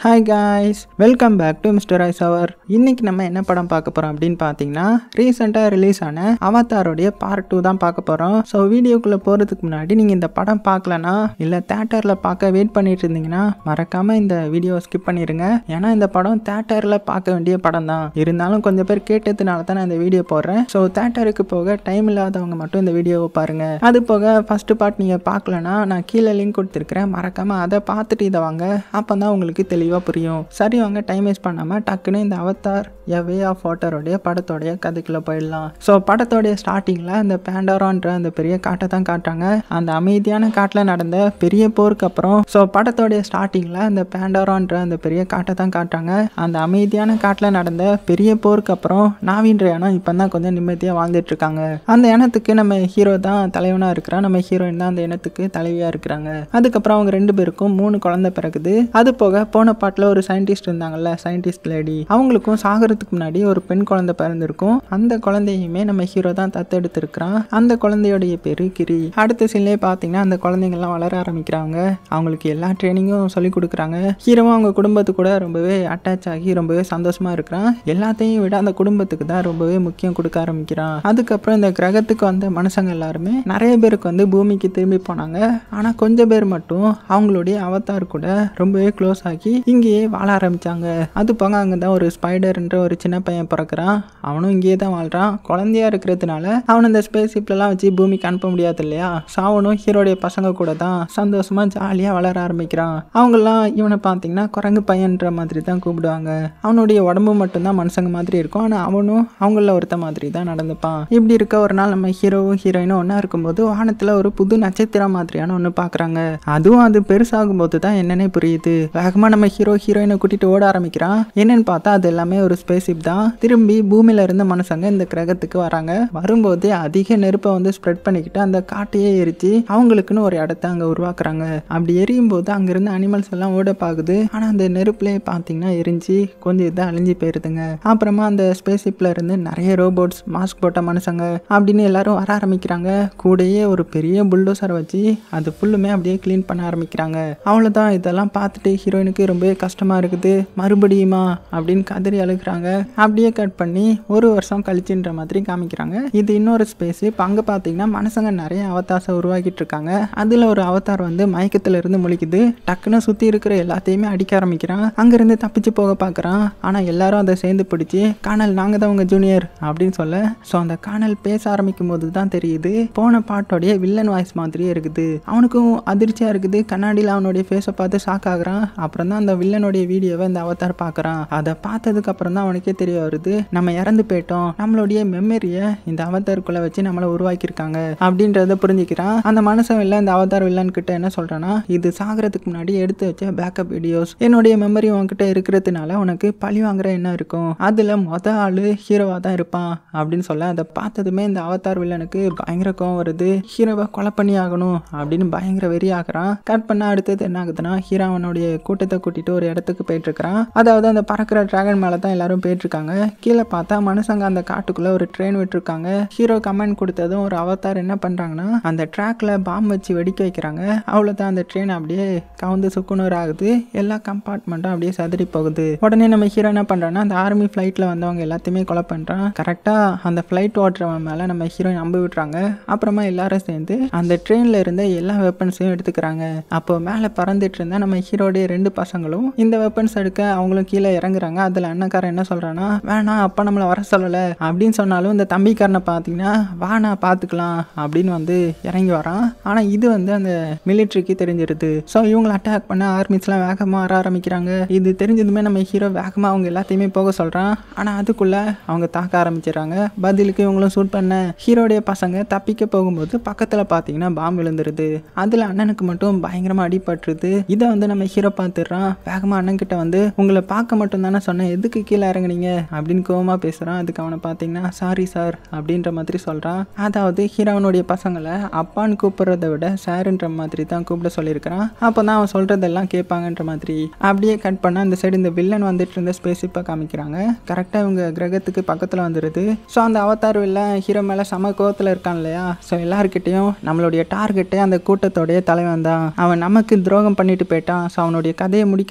hi guys welcome back to Mister Ice அவர் இன்னைக்கு நம்ம என்ன படம் பார்க்க போகிறோம் அப்படின்னு பார்த்தீங்கன்னா ரீசெண்டாக ரிலீஸ் ஆன அவதாரோடைய பார்ட் டூ தான் பார்க்க போகிறோம் ஸோ வீடியோக்குள்ளே போகிறதுக்கு முன்னாடி நீங்கள் இந்த படம் பார்க்கலனா இல்லை தேட்டரில் பார்க்க வெயிட் பண்ணிட்டு இருந்தீங்கன்னா மறக்காமல் இந்த வீடியோ ஸ்கிப் பண்ணிடுங்க ஏன்னா இந்த படம் தேட்டரில் பார்க்க வேண்டிய படம் தான் இருந்தாலும் கொஞ்சம் பேர் கேட்டதுனால தான் நான் இந்த வீடியோ போடுறேன் ஸோ தேட்டருக்கு போக டைம் இல்லாதவங்க மட்டும் இந்த வீடியோவை பாருங்கள் அது போக ஃபர்ஸ்ட் பார்ட் நீங்கள் பார்க்கலனா நான் கீழே லிங்க் கொடுத்துருக்கிறேன் மறக்காமல் அதை பார்த்துட்டு இதை வாங்க அப்போ தான் உங்களுக்கு தெளிவாக புரியும் சரி வாங்க டைம் வேஸ்ட் பண்ணாமல் டக்குன்னு இந்த அவதார் எ வே ஆஃப் வாட்டருடைய படத்தோடைய கதைக்குள்ளே போயிடலாம் ஸோ படத்தோடைய ஸ்டார்டிங்கில் அந்த பேண்டாரான்ற அந்த பெரிய காட்டை தான் காட்டுறாங்க அந்த அமைதியான காட்டில் நடந்த பெரிய போருக்கு அப்புறம் ஸோ படத்தோடைய ஸ்டார்டிங்கில் அந்த பேண்டாரான்ற அந்த பெரிய காட்டை தான் காட்டுறாங்க அந்த அமைதியான காட்டில் நடந்த பெரிய போருக்கு அப்புறம் நாவின்ற இனம் இப்போ தான் கொஞ்சம் நிம்மதியாக வாழ்ந்துட்டு இருக்காங்க அந்த இனத்துக்கு நம்ம ஹீரோ தான் தலைவனாக இருக்கிறான் நம்ம ஹீரோயின் தான் அந்த இனத்துக்கு தலைவியாக இருக்கிறாங்க அதுக்கப்புறம் அவங்க ரெண்டு பேருக்கும் மூணு குழந்தை பிறகுது அது போக போன பாட்டில் ஒரு சயின்டிஸ்ட் இருந்தாங்கல்ல சயின்டிஸ்ட் லேடி அவங்களுக்கும் சாகிறதுக்கு முன்னாடி ஒரு பெண் குழந்தை பிறந்திருக்கும் அந்த குழந்தையுமே நம்ம ஹீரோ தான் தத்தெடுத்திருக்கிறான் அந்த குழந்தையோடைய பேரு கிரி அடுத்த சீன்லேயே பார்த்தீங்கன்னா அந்த குழந்தைங்கள்லாம் வளர ஆரம்பிக்கிறாங்க அவங்களுக்கு எல்லா ட்ரைனிங்கும் சொல்லி கொடுக்குறாங்க ஹீரோவும் அவங்க குடும்பத்து கூட ரொம்பவே அட்டாச் ஆகி ரொம்பவே சந்தோஷமா இருக்கிறான் எல்லாத்தையும் விட அந்த குடும்பத்துக்கு தான் ரொம்பவே முக்கியம் கொடுக்க ஆரம்பிக்கிறான் அதுக்கப்புறம் இந்த கிரகத்துக்கு வந்த மனுஷங்க எல்லாருமே நிறைய பேருக்கு வந்து பூமிக்கு திரும்பி போனாங்க ஆனால் கொஞ்சம் பேர் மட்டும் அவங்களுடைய அவதார் கூட ரொம்பவே க்ளோஸ் ஆகி இங்கேயே வாழ ஆரம்பிச்சாங்க அது போக அங்கே தான் ஒரு ஸ்பைடர்ன்ற ஒரு சின்ன பையன் பிறக்கிறான் அவனும் இங்கேயே தான் வாழ்றான் குழந்தையா இருக்கிறதுனால அவன் இந்த ஸ்பேஸ் ஷிப்லலாம் வச்சு பூமிக்கு அனுப்ப முடியாது இல்லையா ஸோ அவனும் ஹீரோடைய பசங்க கூட தான் சந்தோஷமா ஜாலியாக வளர ஆரம்பிக்கிறான் அவங்கெல்லாம் இவனை பார்த்தீங்கன்னா குரங்கு பையன்ற மாதிரி தான் கூப்பிடுவாங்க அவனுடைய உடம்பு மட்டும்தான் மனுஷங்க மாதிரி இருக்கும் ஆனால் அவனும் அவங்கள ஒருத்த மாதிரி தான் நடந்துப்பான் இப்படி இருக்க ஒரு நாள் நம்ம ஹீரோவும் ஹீரோயினும் ஒன்றா இருக்கும்போது வானத்தில் ஒரு புது நட்சத்திரம் மாதிரியான ஒன்று பார்க்குறாங்க அதுவும் அது பெருசாகும் போது தான் என்னன்னே புரியுது வேகமாக நம்ம ஹீரோ ஹீரோயினை கூட்டிட்டு ஓட ஆரம்பிக்கிறான் என்னன்னு பார்த்தா அது எல்லாமே ஒரு ஸ்பேஸ்ஷிப் தான் திரும்பி பூமியில இருந்த மனுஷங்க இந்த கிரகத்துக்கு வராங்க வரும்போது அதிக நெருப்பை வந்து ஸ்ப்ரெட் பண்ணிக்கிட்டு அந்த காட்டையே எரிச்சு அவங்களுக்குன்னு ஒரு இடத்த அங்கே உருவாக்குறாங்க அப்படி எரியும் போது அங்க இருந்த அனிமல்ஸ் எல்லாம் ஓட பாக்குது ஆனால் அந்த நெருப்புலேயே பார்த்தீங்கன்னா எரிஞ்சு கொஞ்சம் இதாக அழிஞ்சு போயிருதுங்க அப்புறமா அந்த ஸ்பேஸ்ஷிப்ல இருந்து நிறைய ரோபோட்ஸ் மாஸ்க் போட்ட மனுஷங்க அப்படின்னு எல்லாரும் வர ஆரம்பிக்கிறாங்க கூடயே ஒரு பெரிய புல்டோசரை வச்சு அது ஃபுல்லுமே அப்படியே க்ளீன் பண்ண ஆரம்பிக்கிறாங்க அவ்வளோதான் இதெல்லாம் பார்த்துட்டு ஹீரோயினுக்கு ரொம்பவே கஷ்டமாக இருக்குது மறுபடியுமா அப்படின்னு கதறி அழுகிறாங்க அப்படியே கட் பண்ணி ஒரு வருஷம் கழிச்சுன்ற மாதிரி காமிக்கிறாங்க இது இன்னொரு ஸ்பேஸ் இப்போ அங்கே பார்த்தீங்கன்னா மனுஷங்க நிறைய அவதாசை உருவாக்கிட்டு இருக்காங்க அதில் ஒரு அவதார் வந்து மயக்கத்துல இருந்து முழிக்குது டக்குன்னு சுற்றி இருக்கிற எல்லாத்தையுமே அடிக்க ஆரம்பிக்கிறான் அங்கேருந்து தப்பிச்சு போக பார்க்குறான் ஆனால் எல்லாரும் அதை சேர்ந்து பிடிச்சி காணல் நாங்கள் தான் உங்கள் ஜூனியர் அப்படின்னு சொல்ல ஸோ அந்த காணல் பேச ஆரம்பிக்கும் போது தான் தெரியுது போன பாட்டோடைய வில்லன் வாய்ஸ் மாதிரியே இருக்குது அவனுக்கும் அதிர்ச்சியாக இருக்குது கண்ணாடியில் அவனுடைய ஃபேஸை பார்த்து ஷாக் ஆகுறான் அப்புறம் தான் அந்த வில்லனுடைய வீடியோவை இந்த அவதார் பார்க்குறான் அதை பார்த்ததுக்கு அப்புறம் தான் அவனுக்கே தெரிய வருது நம்ம இறந்து போயிட்டோம் நம்மளுடைய மெமரியை இந்த அவதாருக்குள்ள வச்சு நம்மளை உருவாக்கியிருக்காங்க அப்படின்றத புரிஞ்சுக்கிறான் அந்த மனுஷன் இல்லை இந்த அவதார் வில்லன் கிட்ட என்ன சொல்றான்னா இது சாகிறதுக்கு முன்னாடி எடுத்து வச்ச பேக்கப் வீடியோஸ் என்னுடைய மெமரி உன்கிட்ட இருக்கிறதுனால உனக்கு பழி வாங்குற என்ன இருக்கும் அதுல மொத ஆளு ஹீரோவா தான் இருப்பான் அப்படின்னு சொல்ல அதை பார்த்ததுமே இந்த அவதார் வில்லனுக்கு பயங்கர கோவம் வருது ஹீரோவை கொலை பண்ணி ஆகணும் அப்படின்னு பயங்கர வெறி ஆகுறான் கட் பண்ண அடுத்தது என்ன ஆகுதுன்னா ஹீரோ அவனுடைய கூட்டத்தை கூட்டிட்டு ஒரு இடத்துக்கு போயிட்டு இருக்கிறான் அதாவது அந்த பறக்கிற டிராகன் மேலே தான் எல்லாரும் போயிட்டு இருக்காங்க கீழே பார்த்தா மனுஷங்க அந்த காட்டுக்குள்ள ஒரு ட்ரெயின் விட்டுருக்காங்க ஹீரோ கமெண்ட் கொடுத்ததும் ஒரு அவதார் என்ன பண்றாங்கன்னா அந்த ட்ராக்ல பாம்பு வச்சு வெடிக்க வைக்கிறாங்க அவ்வளோதான் அந்த ட்ரெயின் அப்படியே கவுந்து சுக்குநூறு ஆகுது எல்லா கம்பார்ட்மெண்ட்டும் அப்படியே சதுரி போகுது உடனே நம்ம ஹீரோ என்ன பண்றான்னா அந்த ஆர்மி ஃப்ளைட்ல வந்தவங்க எல்லாத்தையுமே கொலை பண்றான் கரெக்டா அந்த ஃப்ளைட் ஓட்டுறவன் மேல நம்ம ஹீரோயின் நம்ப விட்டுறாங்க அப்புறமா எல்லாரும் சேர்ந்து அந்த ட்ரெயின்ல இருந்த எல்லா வெப்பன்ஸையும் எடுத்துக்கிறாங்க அப்போ மேலே பறந்துட்டு இருந்த நம்ம ஹீரோடைய ரெண்டு பசங்களும் இந்த வெப்பன்ஸ் எடுக்க அவங்களும் கீழே இறங்குறாங்க அதில் அண்ணக்காரன் என்ன சொல்றான்னா வேணாம் அப்பா நம்மளை வர சொல்லலை அப்படின்னு சொன்னாலும் இந்த தம்பிக்காரனை பார்த்தீங்கன்னா வானா பார்த்துக்கலாம் அப்படின்னு வந்து இறங்கி வரான் ஆனால் இது வந்து அந்த மிலிட்ரிக்கு தெரிஞ்சிருது ஸோ இவங்களை அட்டாக் பண்ண ஆர்மிஸ்லாம் வேகமாக வர ஆரம்பிக்கிறாங்க இது தெரிஞ்சதுமே நம்ம ஹீரோ வேகமாக அவங்க எல்லாத்தையுமே போக சொல்கிறான் ஆனால் அதுக்குள்ளே அவங்க தாக்க ஆரம்பிச்சிடுறாங்க பதிலுக்கு இவங்களும் ஷூட் பண்ண ஹீரோடைய பசங்க தப்பிக்க போகும்போது பக்கத்தில் பார்த்தீங்கன்னா பாம்பு விழுந்துருது அதில் அண்ணனுக்கு மட்டும் பயங்கரமாக அடிபட்டுருது இதை வந்து நம்ம ஹீரோ பார்த்துடுறான் வேகமாக அண்ணன் கிட்ட வந்து உங்களை பார்க்க மட்டும் தானே சொன்னேன் எதுக்கு கீழே இறங்குனீங்க அப்படின்னு கோவமாக பேசுகிறான் அதுக்கு அவனை பார்த்தீங்கன்னா சாரி சார் அப்படின்ற மாதிரி சொல்கிறான் அதாவது ஹீரோவனுடைய பசங்களை அப்பான்னு கூப்பிட்றத விட சாருன்ற மாதிரி தான் கூப்பிட சொல்லியிருக்கிறான் அப்போ தான் அவன் சொல்கிறதெல்லாம் கேட்பாங்கன்ற மாதிரி அப்படியே கட் பண்ணால் அந்த சைடு இந்த வில்லன் வந்துட்டு இருந்த ஸ்பேஸ் இப்போ காமிக்கிறாங்க கரெக்டாக இவங்க கிரகத்துக்கு பக்கத்தில் வந்துடுது ஸோ அந்த அவதார் வில்லன் ஹீரோ மேலே சம கோவத்தில் இருக்கான் இல்லையா ஸோ எல்லாருக்கிட்டையும் நம்மளுடைய டார்கெட்டே அந்த கூட்டத்தோடைய தலைவன் தான் அவன் நமக்கு துரோகம் பண்ணிட்டு போயிட்டான் ஸோ அவனுடைய கதையை முடிக்கிற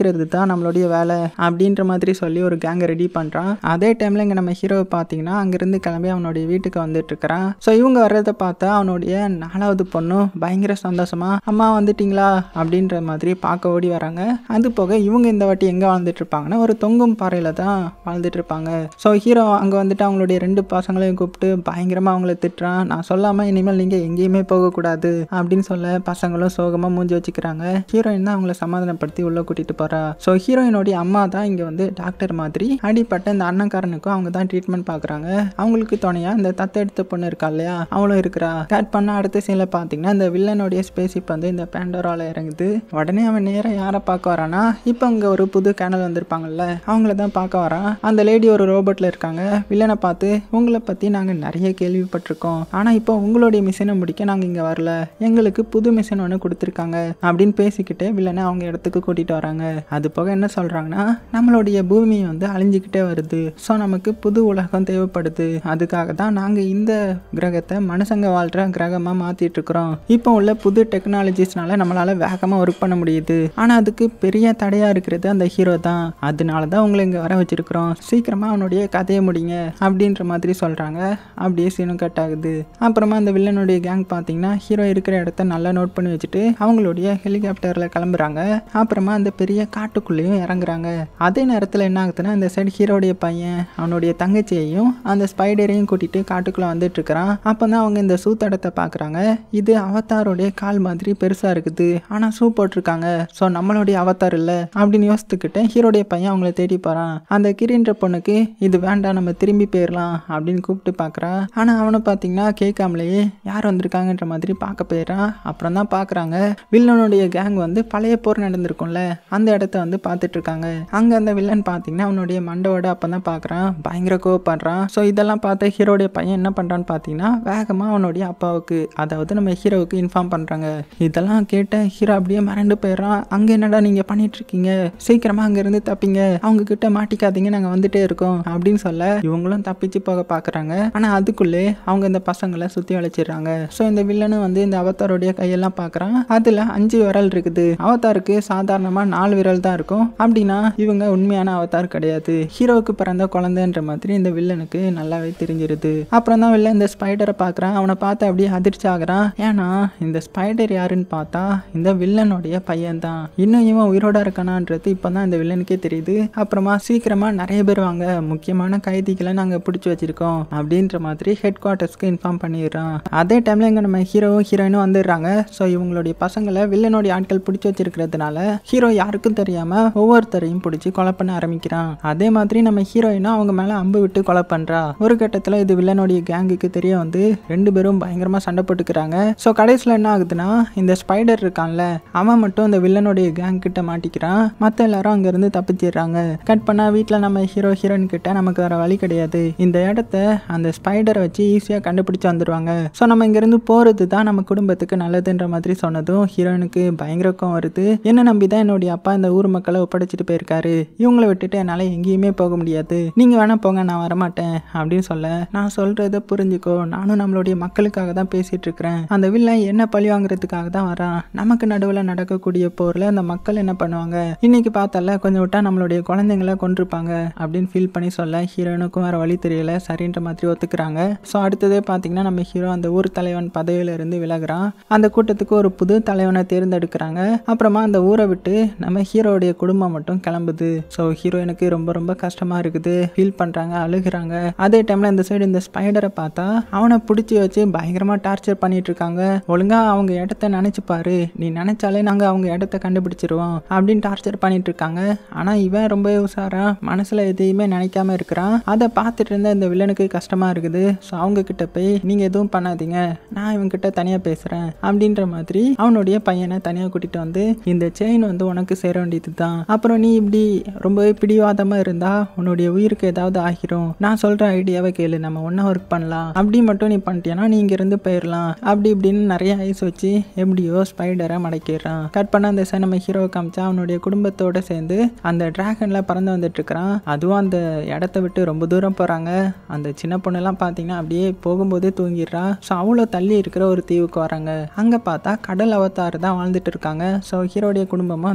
தடுக்கிறது தான் நம்மளுடைய வேலை அப்படின்ற மாதிரி சொல்லி ஒரு கேங்கை ரெடி பண்ணுறான் அதே டைமில் இங்கே நம்ம ஹீரோவை பார்த்தீங்கன்னா அங்கேருந்து கிளம்பி அவனுடைய வீட்டுக்கு வந்துட்டு இருக்கிறான் ஸோ இவங்க வர்றதை பார்த்தா அவனுடைய நாலாவது பொண்ணும் பயங்கர சந்தோஷமா அம்மா வந்துட்டீங்களா அப்படின்ற மாதிரி பார்க்க ஓடி வராங்க அது போக இவங்க இந்த வாட்டி எங்கே வாழ்ந்துட்டு இருப்பாங்கன்னா ஒரு தொங்கும் பாறையில் தான் வாழ்ந்துட்டு இருப்பாங்க ஸோ ஹீரோ அங்கே வந்துட்டு அவங்களுடைய ரெண்டு பசங்களையும் கூப்பிட்டு பயங்கரமாக அவங்கள திட்டுறான் நான் சொல்லாமல் இனிமேல் நீங்கள் எங்கேயுமே போகக்கூடாது அப்படின்னு சொல்ல பசங்களும் சோகமாக மூஞ்சி வச்சுக்கிறாங்க ஹீரோயின் தான் அவங்கள சமாதானப்படுத்தி உள்ளே கூட்டிகிட்டு போகிறா ஸோ ஹீரோயினுடைய அம்மா தான் இங்கே வந்து டாக்டர் மாதிரி அடிப்பட்ட இந்த அண்ணன்காரனுக்கும் அவங்க தான் ட்ரீட்மெண்ட் பார்க்குறாங்க அவங்களுக்கு துணையாக இந்த தத்தெடுத்த பொண்ணு இருக்கா இல்லையா அவளும் இருக்கிறா கட் பண்ண அடுத்த சீனில் பார்த்தீங்கன்னா இந்த வில்லனுடைய ஸ்பேசிப் வந்து இந்த பேண்டோரால இறங்குது உடனே அவன் நேராக யாரை பார்க்க வரானா இப்போ அங்கே ஒரு புது கேனல் வந்திருப்பாங்கல்ல அவங்கள தான் பார்க்க வரான் அந்த லேடி ஒரு ரோபோட்டில் இருக்காங்க வில்லனை பார்த்து உங்களை பற்றி நாங்கள் நிறைய கேள்விப்பட்டிருக்கோம் ஆனால் இப்போ உங்களுடைய மிஷினை முடிக்க நாங்கள் இங்கே வரல எங்களுக்கு புது மிஷின் ஒன்று கொடுத்துருக்காங்க அப்படின்னு பேசிக்கிட்டே வில்லனை அவங்க இடத்துக்கு கூட்டிகிட்டு வராங்க அது போக என்ன சொல்கிறாங்கன்னா நம்மளுடைய பூமி வந்து அழிஞ்சிக்கிட்டே வருது ஸோ நமக்கு புது உலகம் தேவைப்படுது அதுக்காக தான் நாங்கள் இந்த கிரகத்தை மனுஷங்க வாழ்கிற கிரகமாக மாற்றிட்டு இருக்கிறோம் இப்போ உள்ள புது டெக்னாலஜிஸ்னால நம்மளால் வேகமாக ஒர்க் பண்ண முடியுது ஆனால் அதுக்கு பெரிய தடையாக இருக்கிறது அந்த ஹீரோ தான் அதனால தான் உங்களை இங்கே வர வச்சிருக்கிறோம் சீக்கிரமாக அவனுடைய கதையை முடிங்க அப்படின்ற மாதிரி சொல்கிறாங்க அப்படியே சீனும் கட் ஆகுது அப்புறமா அந்த வில்லனுடைய கேங் பார்த்தீங்கன்னா ஹீரோ இருக்கிற இடத்த நல்லா நோட் பண்ணி வச்சுட்டு அவங்களுடைய ஹெலிகாப்டரில் கிளம்புறாங்க அப்புறமா அந்த பெரிய காட்டுக்குள்ளேயும் இறங்குறாங்க அதே நேரத்தில் என்ன ஆகுதுன்னா இந்த சைடு ஹீரோடைய பையன் அவனுடைய தங்கச்சியையும் அந்த ஸ்பைடரையும் கூட்டிட்டு காட்டுக்குள்ளே வந்துட்டு இருக்கிறான் அப்போ தான் அவங்க இந்த சூத்தடத்தை பார்க்குறாங்க இது அவதாரோடைய கால் மாதிரி பெருசாக இருக்குது ஆனால் ஷூ போட்டிருக்காங்க ஸோ நம்மளுடைய அவதார் இல்லை அப்படின்னு யோசித்துக்கிட்டு ஹீரோடைய பையன் அவங்கள தேடி போகிறான் அந்த கிரின்ற பொண்ணுக்கு இது வேண்டாம் நம்ம திரும்பி போயிடலாம் அப்படின்னு கூப்பிட்டு பார்க்குறா ஆனால் அவனை பார்த்தீங்கன்னா கேட்காமலேயே யார் வந்திருக்காங்கன்ற மாதிரி பார்க்க போயிடறான் அப்புறம் தான் பார்க்குறாங்க வில்லனுடைய கேங் வந்து பழைய போர் நடந்திருக்கும்ல அந்த இடத்த வந்து பார்த்துட்டு இருக்காங்க அங்கே அந்த வில்லன் பார்த்தீங்கன்னா அவனுடைய மண்டவோட அப்போ தான் பார்க்குறான் பயங்கர கோவப்படுறான் ஸோ இதெல்லாம் பார்த்து ஹீரோடைய பையன் என்ன பண்ணுறான்னு பார்த்தீங்கன்னா வேகமாக அவனுடைய அப்பாவுக்கு அதாவது நம்ம ஹீரோவுக்கு இன்ஃபார்ம் பண்ணுறாங்க இதெல்லாம் கேட்ட ஹீரோ அப்படியே மறந்து போயிடுறான் அங்கே என்னடா நீங்கள் பண்ணிட்டு இருக்கீங்க சீக்கிரமாக அங்கேருந்து தப்பிங்க அவங்க கிட்ட மாட்டிக்காதீங்க நாங்கள் வந்துட்டே இருக்கோம் அப்படின்னு சொல்ல இவங்களும் தப்பிச்சு போக பார்க்குறாங்க ஆனால் அதுக்குள்ளே அவங்க இந்த பசங்களை சுற்றி வளைச்சிடுறாங்க ஸோ இந்த வில்லனும் வந்து இந்த அவதாரோடைய கையெல்லாம் பார்க்குறான் அதில் அஞ்சு விரல் இருக்குது அவதாருக்கு சாதாரணமாக நாலு விரல் தான் இருக்கும் அப்படின்னா இவங்க உண்மையான அவதார் கிடையாது ஹீரோவுக்கு பிறந்த குழந்தைன்ற மாதிரி இந்த வில்லனுக்கு நல்லாவே தெரிஞ்சிருது அப்புறம் தான் வில்லன் இந்த ஸ்பைடரை பார்க்குறான் அவனை பார்த்து அப்படியே அதிர்ச்சி ஆகுறான் ஏன்னா இந்த ஸ்பைடர் யாருன்னு பார்த்தா இந்த வில்லனுடைய பையன் தான் இன்னும் இவன் உயிரோட இருக்கானான்றது இப்போ தான் இந்த வில்லனுக்கே தெரியுது அப்புறமா சீக்கிரமா நிறைய பேர் வாங்க முக்கியமான கைதிகளை நாங்கள் பிடிச்சி வச்சிருக்கோம் அப்படின்ற மாதிரி ஹெட் குவார்ட்டர்ஸ்க்கு இன்ஃபார்ம் பண்ணிடுறான் அதே டைம்ல இங்கே நம்ம ஹீரோவும் ஹீரோயினும் வந்துடுறாங்க ஸோ இவங்களுடைய பசங்களை வில்லனுடைய ஆட்கள் பிடிச்சி வச்சிருக்கிறதுனால ஹீரோ யாருக்கும் தெரியாம ஒவ்வொருத்தரையும் பிடிச்சி கொலை பண்ண ஆரம்பிக்கிறான் அதே மாதிரி நம்ம ஹீரோயினும் அவங்க மேல அம்பு விட்டு கொலை பண்றா ஒரு கட்டத்தில் இது வில்லனுடைய கேங்குக்கு தெரிய வந்து ரெண்டு பேரும் பயங்கரமா சண்டை போட்டுக்கிறாங்க ஸோ கடைசியில் என்ன ஆகுதுன்னா இந்த ஸ்பைடர் இருக்கான்ல அவன் மட்டும் இந்த வில்லனுடைய கேங் கிட்ட மாட்டிக்கிறான் மற்ற எல்லாரும் அங்கேருந்து தப்பிச்சிடுறாங்க கட் பண்ணால் வீட்டில் நம்ம ஹீரோ ஹீரோயின் கிட்ட நமக்கு வேற வழி கிடையாது இந்த இடத்த அந்த ஸ்பைடரை வச்சு ஈஸியாக கண்டுபிடிச்சு வந்துடுவாங்க ஸோ நம்ம இங்கேருந்து போகிறது தான் நம்ம குடும்பத்துக்கு நல்லதுன்ற மாதிரி சொன்னதும் ஹீரோயினுக்கு பயங்கர கோவம் வருது என்ன நம்பி தான் என்னுடைய அப்பா இந்த ஊர் மக்களை ஒப்படைச்சிட்டு போயிருக்காரு இவங்களை விட்டுட்டு என்னால் எங்கேயுமே போக முடியாது நீங்கள் வேணா போங்க நான் வரமாட்டேன் அப்படின்னு சொல்ல நான் சொல்கிறத புரிஞ்சுக்கோ நானும் நம்மளுடைய மக்களுக்காக தான் பேசிட்டு இருக்கிறேன் அந்த வில்லன் என்ன பழி வாங்குறதுக்காக தான் வரான் நமக்கு நடுவில் நடக்கக்கூடிய போரில் அந்த மக்கள் என்ன பண்ணுவாங்க இன்னைக்கு பார்த்தால கொஞ்சம் விட்டா நம்மளுடைய குழந்தைங்கள கொண்டிருப்பாங்க அப்படின்னு ஃபீல் பண்ணி சொல்ல ஹீரோனுக்கும் வேற வழி தெரியல சரின்ற மாதிரி ஒத்துக்கிறாங்க ஸோ அடுத்ததே பார்த்தீங்கன்னா நம்ம ஹீரோ அந்த ஊர் தலைவன் பதவியில இருந்து விலகுறான் அந்த கூட்டத்துக்கு ஒரு புது தலைவனை தேர்ந்தெடுக்கிறாங்க அப்புறமா அந்த ஊரை விட்டு நம்ம ஹீரோடைய குடும்பம் மட்டும் கிளம்புது ஸோ ஹீரோயினுக்கு ரொம்ப ரொம்ப கஷ்டமா இருக்குது ஃபீல் பண்றாங்க அழுகுறாங்க அதே டைம்ல இந்த சைடு இந்த ஸ்பைடரை பார்த்தா அவனை பிடிச்சி வச்சு பயங்கரமா டார்ச்சர் பண்ணிட்டு இருக்காங்க ஒழுங்கா அவங்க இடத்த நினைச்சு பாரு நீ நினைச்சாலே நாங்க அவங்க இடத்த கண்டுபிடிச்சிருவோம் அப்படின்னு டார்ச்சர் பண்ணிட்டு இருக்காங்க ஆனா இவன் ரொம்ப உஷாரா மனசுல எதையுமே நினைக்காம இருக்கிறான் அதை பார்த்துட்டு இருந்த இந்த வில்லனுக்கு கஷ்டமா இருக்குது ஸோ அவங்க கிட்ட போய் நீங்க எதுவும் பண்ணாதீங்க நான் இவன் கிட்ட தனியா பேசுறேன் அப்படின்ற மாதிரி அவனுடைய பையனை தனியா கூட்டிட்டு வந்து இந்த செயின் வந்து உனக்கு சேர வேண்டியது தான் அப்புறம் நீ இப்படி ரொம்பவே பிடிவாதமா இருந்தா உன்னுடைய உயிருக்கு ஏதாவது ஆகிரும் நான் சொல்ற ஐடியாவை கேளு நம்ம ஒன்றா ஒர்க் பண்ணலாம் அப்படி மட்டும் நீ பண்ணிட்டியானா நீ இங்கிருந்து போயிடலாம் அப்படி இப்படின்னு நிறைய ஐஸ் வச்சு எப்படியோ ஸ்பைடரை மடக்கிடுறான் கட் பண்ண அந்த சைடு நம்ம ஹீரோ காமிச்சா அவனுடைய குடும்பத்தோட சேர்ந்து அந்த டிராகன்ல பறந்து வந்துட்டு இருக்கிறான் அதுவும் அந்த இடத்த விட்டு ரொம்ப தூரம் போறாங்க அந்த சின்ன பொண்ணெல்லாம் பார்த்தீங்கன்னா அப்படியே போகும்போதே தூங்கிடுறா ஸோ அவ்வளோ தள்ளி இருக்கிற ஒரு தீவுக்கு வராங்க அங்கே பார்த்தா கடல் அவதார் தான் வாழ்ந்துட்டு இருக்காங்க ஸோ ஹீரோடைய குடும்பமும் அந்த தீவுக்கு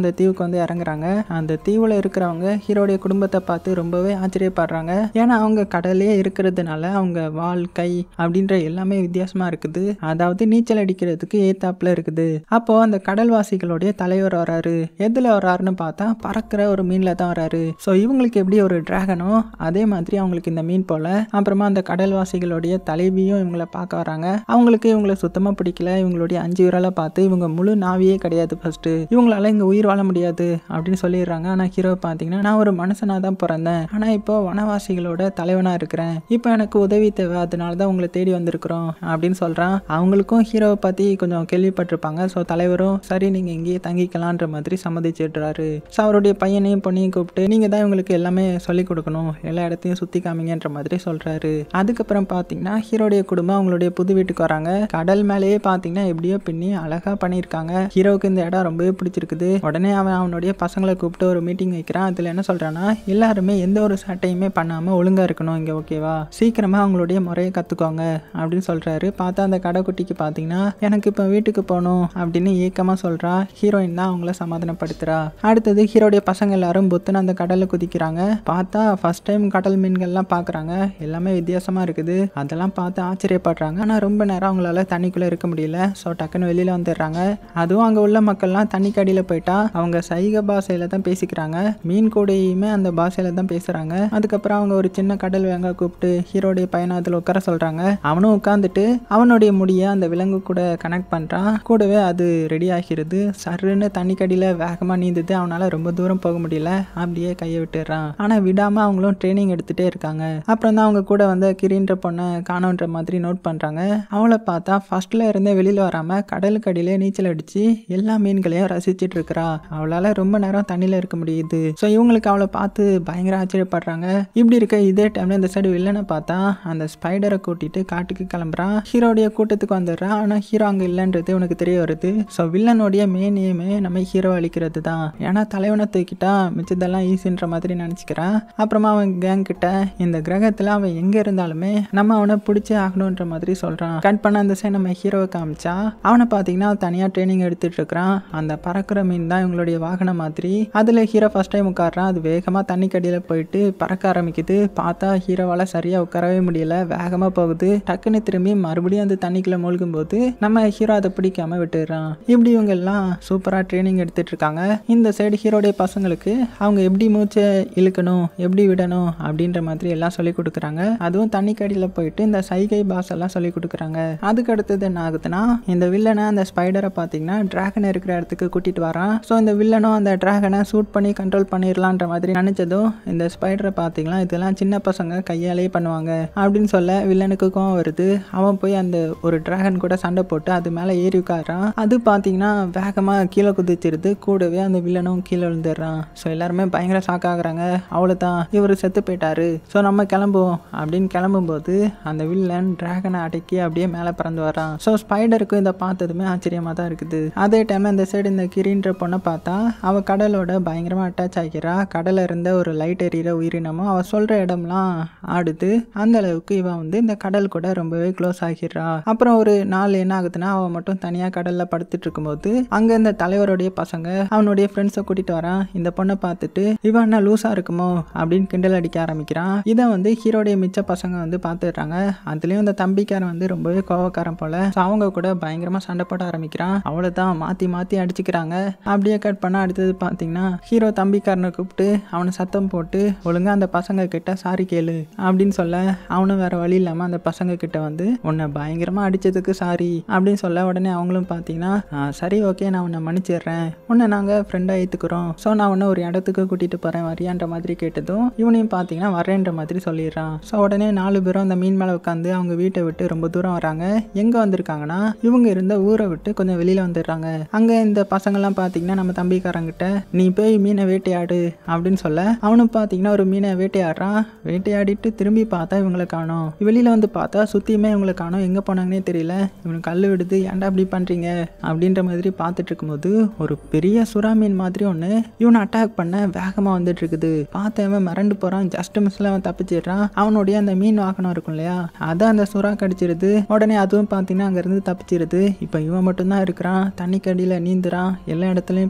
வந்து இறங்குறாங்க அந்த தீவுல இருக்கிறவங்க ஹீரோடைய குடும்பத்தை பார்த்து ரொம்பவே ஆச்சரியப்படுறாங்க ஏன்னா அவங்க கடலே இருக்கிறதுனால அவங்க வால் கை அப்படின்ற எல்லாமே வித்தியாசமா இருக்குது அதாவது நீச்சல் அடிக்கிறதுக்கு ஏத்தாப்புல இருக்குது அப்போ அந்த கடல்வாசிகளுடைய தலைவர் வராரு எதுல வராருன்னு பார்த்தா பறக்கிற ஒரு மீன்ல தான் வராரு ஸோ இவங்களுக்கு எப்படி ஒரு டிராகனோ அதே மாதிரி அவங்களுக்கு இந்த மீன் போல அப்புறமா அந்த கடல்வாசிகளுடைய தலைவியும் இவங்கள பார்க்க வராங்க அவங்களுக்கு இவங்களை சுத்தமா பிடிக்கல இவங்களுடைய அஞ்சு விரலை பார்த்து இவங்க முழு நாவியே கிடையாது ஃபர்ஸ்ட் இவங்களால இங்க உயிர் வாழ முடியாது அப்படின்னு சொல்லிடுறாங்க ஆனா ஹீரோ பார்த்தீங்கன்னா நான் ஒரு மனுஷனா தான் பிறந்தேன் ஆனா இப்போ வனவாசிகளோட தலைவனா இருக்கிறேன் இப்போ எனக்கு உதவி தேவை அதனால தான் உங்களை தேடி வந்திருக்கிறோம் அப்படின்னு சொல்றான் அவங்களுக்கும் ஹீரோவை பத்தி கொஞ்சம் கேள்விப்பட்டிருப்பாங்க ஸோ தலைவரும் சரி நீங்க இங்கேயே தங்கிக்கலான்ற மாதிரி சம்மதிச்சிடுறாரு ஸோ அவருடைய பையனையும் பொண்ணையும் கூப்பிட்டு நீங்க தான் இவங்களுக்கு எல்லாமே சொல்லிக் கொடுக்கணும் எல்லா இடத்தையும் சுத்தி காமிங்கன்ற மாதிரி சொல்றாரு அதுக்கப்புறம் பார்த்தீங்கன்னா ஹீரோடைய குடும்பம் அவங்களுடைய புது வீட்டுக்கு வராங்க கடல் மேலேயே பார்த்தீங்கன்னா எப்படியோ பின்னி அழகா பண்ணியிருக்காங்க ஹீரோவுக்கு இந்த இடம் ரொம்பவே பிடிச்சிருக்குது உடனே அவன் அவனுடைய பசங்களை கூப்பிட்டு ஒரு மீட்டிங் வைக்கிறான் அதில் என்ன சொல்றான்னா எல்லாருமே எந்த ஒரு சட்டையுமே பண்ணாம ஒழுங்கா இருக்கணும் இங்க ஓகேவா சீக்கிரமா அவங்களுடைய முறையை கத்துக்கோங்க அப்படின்னு சொல்றாரு பார்த்தா அந்த கடைக்குட்டிக்கு பார்த்தீங்கன்னா எனக்கு இப்போ வீட்டுக்கு போகணும் அப்படின்னு ஏக்கமா சொல்றா ஹீரோயின் தான் அவங்கள சமாதானப்படுத்துறா அடுத்தது ஹீரோடைய பசங்க எல்லாரும் புத்துன்னு அந்த கடல்ல குதிக்கிறாங்க பார்த்தா ஃபர்ஸ்ட் டைம் கடல் மீன்கள்லாம் பார்க்குறாங்க எல்லாமே வித்தியாசமா இருக்குது அதெல்லாம் பார்த்து ஆச்சரியப்படுறாங்க ஆனால் ரொம்ப நேரம் அவங்களால தண்ணிக்குள்ளே இருக்க முடியல ஸோ டக்குன்னு வெளியில் வந்துடுறாங்க அதுவும் அங்கே உள்ள மக்கள்லாம் தண்ணிக்கு அடியில் போயிட்டா அவங்க சைக பாஷையில தான் பேசிக்கிறாங்க மீன் கூடையுமே அந்த பாஷையில தான் பேசுகிறாங்க அதுக்கப்புறம் அவங்க ஒரு சின்ன கடல் வேங்க கூப்பிட்டு ஹீரோடைய பையனை அதில் உட்கார சொல்கிறாங்க அவனும் உட்காந்துட்டு அவனுடைய முடியை அந்த விலங்கு கூட கனெக்ட் பண்ணுறான் கூடவே அது ரெடி ஆகிறது சருன்னு தண்ணிக்கடியில் வேகமாக நீந்துது அவனால் ரொம்ப தூரம் போக முடியல அப்படியே கையை விட்டுடுறான் ஆனால் விடாமல் அவங்களும் ட்ரைனிங் எடுத்துகிட்டே இருக்காங்க அப்புறம் தான் அவங்க கூட வந்து கிரின்ற பொண்ணை காணோன்ற மாதிரி நோட் பண்ணுறாங்க அவளை பார்த்தா ஃபர்ஸ்ட்ல இருந்தே வெளியில் வராமல் கடலுக்கு அடியிலே நீச்சல் அடித்து எல்லா மீன்களையும் ரசிச்சிட்டு இருக்கிறா அவளால் ரொம்ப நேரம் தண்ணியில் இருக்க முடியுது ஸோ இவங்களுக்கு அவளை பார்த்து பயங்கர ஆச்சரியப்படுறாங்க இப்படி இருக்க இதே டைமில் இந்த சைடு வில்லனை பார்த்தா அந்த ஸ்பைடரை கூட்டிட்டு காட்டுக்கு கிளம்புறான் ஹீரோடைய கூட்டத்துக்கு வந்துடுறான் ஆனால் ஹீரோ அங்கே இல்லைன்றது உனக்கு தெரிய வருது ஸோ வில்லனுடைய மெயின் எய்மே நம்ம ஹீரோ அழிக்கிறது தான் ஏன்னா தலைவனை தூக்கிட்டா மிச்சதெல்லாம் ஈஸின்ற மாதிரி நினச்சிக்கிறான் அப்புறமா அவன் கேங் கிட்ட இந்த கிரகத்தில் அவன் எங்கே இருந்தாலுமே நம்ம அவனை பிடிச்சே ஆகணுன்ற மாதிரி சொல்கிறான் கட் பண்ண அந்த சைடு நம்ம ஹீரோவை காமிச்சா அவனை பார்த்தீங்கன்னா தனியாக ட்ரைனிங் எடுத்துட்டு இருக்கிறான் அந்த பறக்கிற மீன் தான் இவங்களுடைய வாகனம் மாதிரி அதில் ஹீரோ ஃபர்ஸ்ட் டைம் உட்காடுறான் அது வேகமாக தண்ணி கடியில் போயிட்டு பறக்க ஆரம்பிக்குது பார்த்தா ஹீரோவால் சரியாக உட்காரவே முடியல வேகமாக போகுது டக்குன்னு திரும்பி மறுபடியும் அந்த தண்ணிக்குள்ளே மூழ்கும் போது நம்ம ஹீரோ அதை பிடிக்காம விட்டுடுறான் இப்படி இவங்க எல்லாம் சூப்பராக ட்ரைனிங் எடுத்துட்டு இருக்காங்க இந்த சைடு ஹீரோடைய பசங்களுக்கு அவங்க எப்படி மூச்சை இழுக்கணும் எப்படி விடணும் அப்படின்ற மாதிரி எல்லாம் சொல்லி கொடுக்குறாங்க அதுவும் தண்ணி கடியில் போயிட்டு இந்த சைகை பாஸ் எல்லாம் சொல்லி கொடுக்குறாங்க அதுக்கு அடுத்தது என்ன ஆகுதுன்னா இந்த வில்லனை அந்த ஸ்பைடரை பார்த்தீங்கன்னா டிராகன் இருக்கிற இடத்துக்கு கூட்டிட்டு வரான் ஸோ இந்த வில்லனும் அந்த டிராகனை சூட் பண்ணி கண்ட்ரோல் பண்ணிடலான்ற மாதிரி நினைச்சதும் இந்த ஸ்பைடரை பார்த்தீங்கன்னா இதெல்லாம் சின்ன பசங்க கையாலேயே பண்ணுவாங்க அப்படின்னு சொல்ல வில்லனுக்கு கோவம் வருது அவன் போய் அந்த ஒரு டிராகன் கூட சண்டை போட்டு அது மேலே ஏறி உட்காரான் அது பார்த்தீங்கன்னா வேகமாக கீழே குதிச்சிருது கூடவே அந்த வில்லனும் கீழே விழுந்துடுறான் ஸோ எல்லாருமே பயங்கர ஷாக் ஆகுறாங்க அவ்வளோதான் இவர் செத்து போயிட்டாரு ஸோ நம்ம கிளம்புவோம் அப்படின்னு கிளம்பும்போது அந்த வில்லன் டிராகனை அடக்கி அப்படியே மேலே பறந்து வரான் ஸோ ஸ்பைடருக்கு இதை பார்த்ததுமே ஆச்சரியமாக தான் இருக்குது அதே டைம் இந்த சைடு இந்த கிரின்ற பொண்ணை பார்த்தா அவள் கடலோட பயங்கரமாக அட்டாச் ஆகிறா கடலில் இருந்த ஒரு லைட் எரியிற உயிரினமும் அவள் சொல்கிற இடம்லாம் ஆடுது அந்த அளவுக்கு இவன் வந்து இந்த கடல் கூட ரொம்பவே க்ளோஸ் ஆகிடுறா அப்புறம் ஒரு நாள் என்ன ஆகுதுன்னா அவன் மட்டும் தனியாக கடலில் படுத்துட்டு இருக்கும்போது அங்கே இந்த தலைவருடைய பசங்க அவனுடைய ஃப்ரெண்ட்ஸை கூட்டிட்டு வரான் இந்த பொண்ணை பார்த்துட்டு இவன் என்ன லூஸாக இருக்குமோ அப்படின்னு கிண்டல் அடிக்க ஆரம்பிக்கிறான் இதை வந்து ஹீரோடைய மிச்ச பசங்க வந்து பார்த்துடுறாங்க அதுலேயும் இந்த தம்பிக்காரன் வந்து ரொம்பவே கோவக்காரன் போல So அவங்க கூட பயங்கரமாக சண்டை போட ஆரம்பிக்கிறான் அவ்வளோதான் மாற்றி மாற்றி அடிச்சுக்கிறாங்க அப்படியே கட் பண்ண அடுத்தது பார்த்தீங்கன்னா ஹீரோ தம்பிக்காரனை கூப்பிட்டு அவனை சத்தம் போட்டு ஒழுங்கா அந்த பசங்க கிட்ட சாரி கேளு அப்படின்னு சொல்ல அவனும் வேற வழி இல்லாமல் அந்த பசங்க கிட்ட வந்து உன்னை பயங்கரமாக அடிச்சதுக்கு சாரி அப்படின்னு சொல்ல உடனே அவங்களும் பார்த்தீங்கன்னா "ஆ, சரி ஓகே நான் உன்னை மன்னிச்சிடுறேன் உன்னை நாங்கள் ஃப்ரெண்டாக ஏற்றுக்குறோம் ஸோ நான் உன்னை ஒரு இடத்துக்கு கூட்டிகிட்டு போகிறேன் வரியான்ற மாதிரி கேட்டதும் இவனையும் பார்த்தீங்கன்னா வரேன்ற மாதிரி சொல்லிடுறான் ஸோ உடனே நாலு பேரும் அந்த மீன் மேலே உட்காந்து அவங்க வீட்டை விட்டு ரொம்ப தூரம் வராங்க எங்கே வந்திருக்காங்கன்னா இவங்க இருந்த ஊரை விட்டு கொஞ்சம் வெளியில் வந்துடுறாங்க அங்கே இந்த பசங்கள்லாம் பார்த்தீங்கன்னா நம்ம தம்பிக்காரங்கிட்ட நீ போய் மீனை வேட்டையாடு அப்படின்னு சொல்ல அவனும் பார்த்தீங்கன்னா ஒரு மீனை வேட்டையாடுறான் வேட்டையாடிட்டு திரும்பி பார்த்தா இவங்களை காணோம் வெளியில் வந்து பார்த்தா சுற்றியுமே இவங்களை காணோம் எங்கே போனாங்கன்னே தெரியல இவனுக்கு கல் விடுது ஏன்டா இப்படி பண்ணுறீங்க அப்படின்ற மாதிரி பார்த்துட்டு இருக்கும்போது ஒரு பெரிய சுறா மீன் மாதிரி ஒன்று இவனை அட்டாக் பண்ண வேகமாக வந்துட்டு இருக்குது பார்த்தவன் மிரண்டு போகிறான் ஜஸ்ட் மிஸ்ல அவன் தப்பிச்சிடுறான் அவனுடைய அந்த மீன் வாகனம் இருக்கும் இல்லையா அதை அந்த சுறா கடிச்சிருது உடனே அதுவும் பார்த்தீங்கன்னா அங்கேருந்து தப்பிச்சிருது இப்போ இவன் மட்டும்தான் இருக்கிறான் தண்ணிக்கடியில் நீந்துறான் எல்லா இடத்துலையும் போய் ஒளிஞ்சிக்கிறான்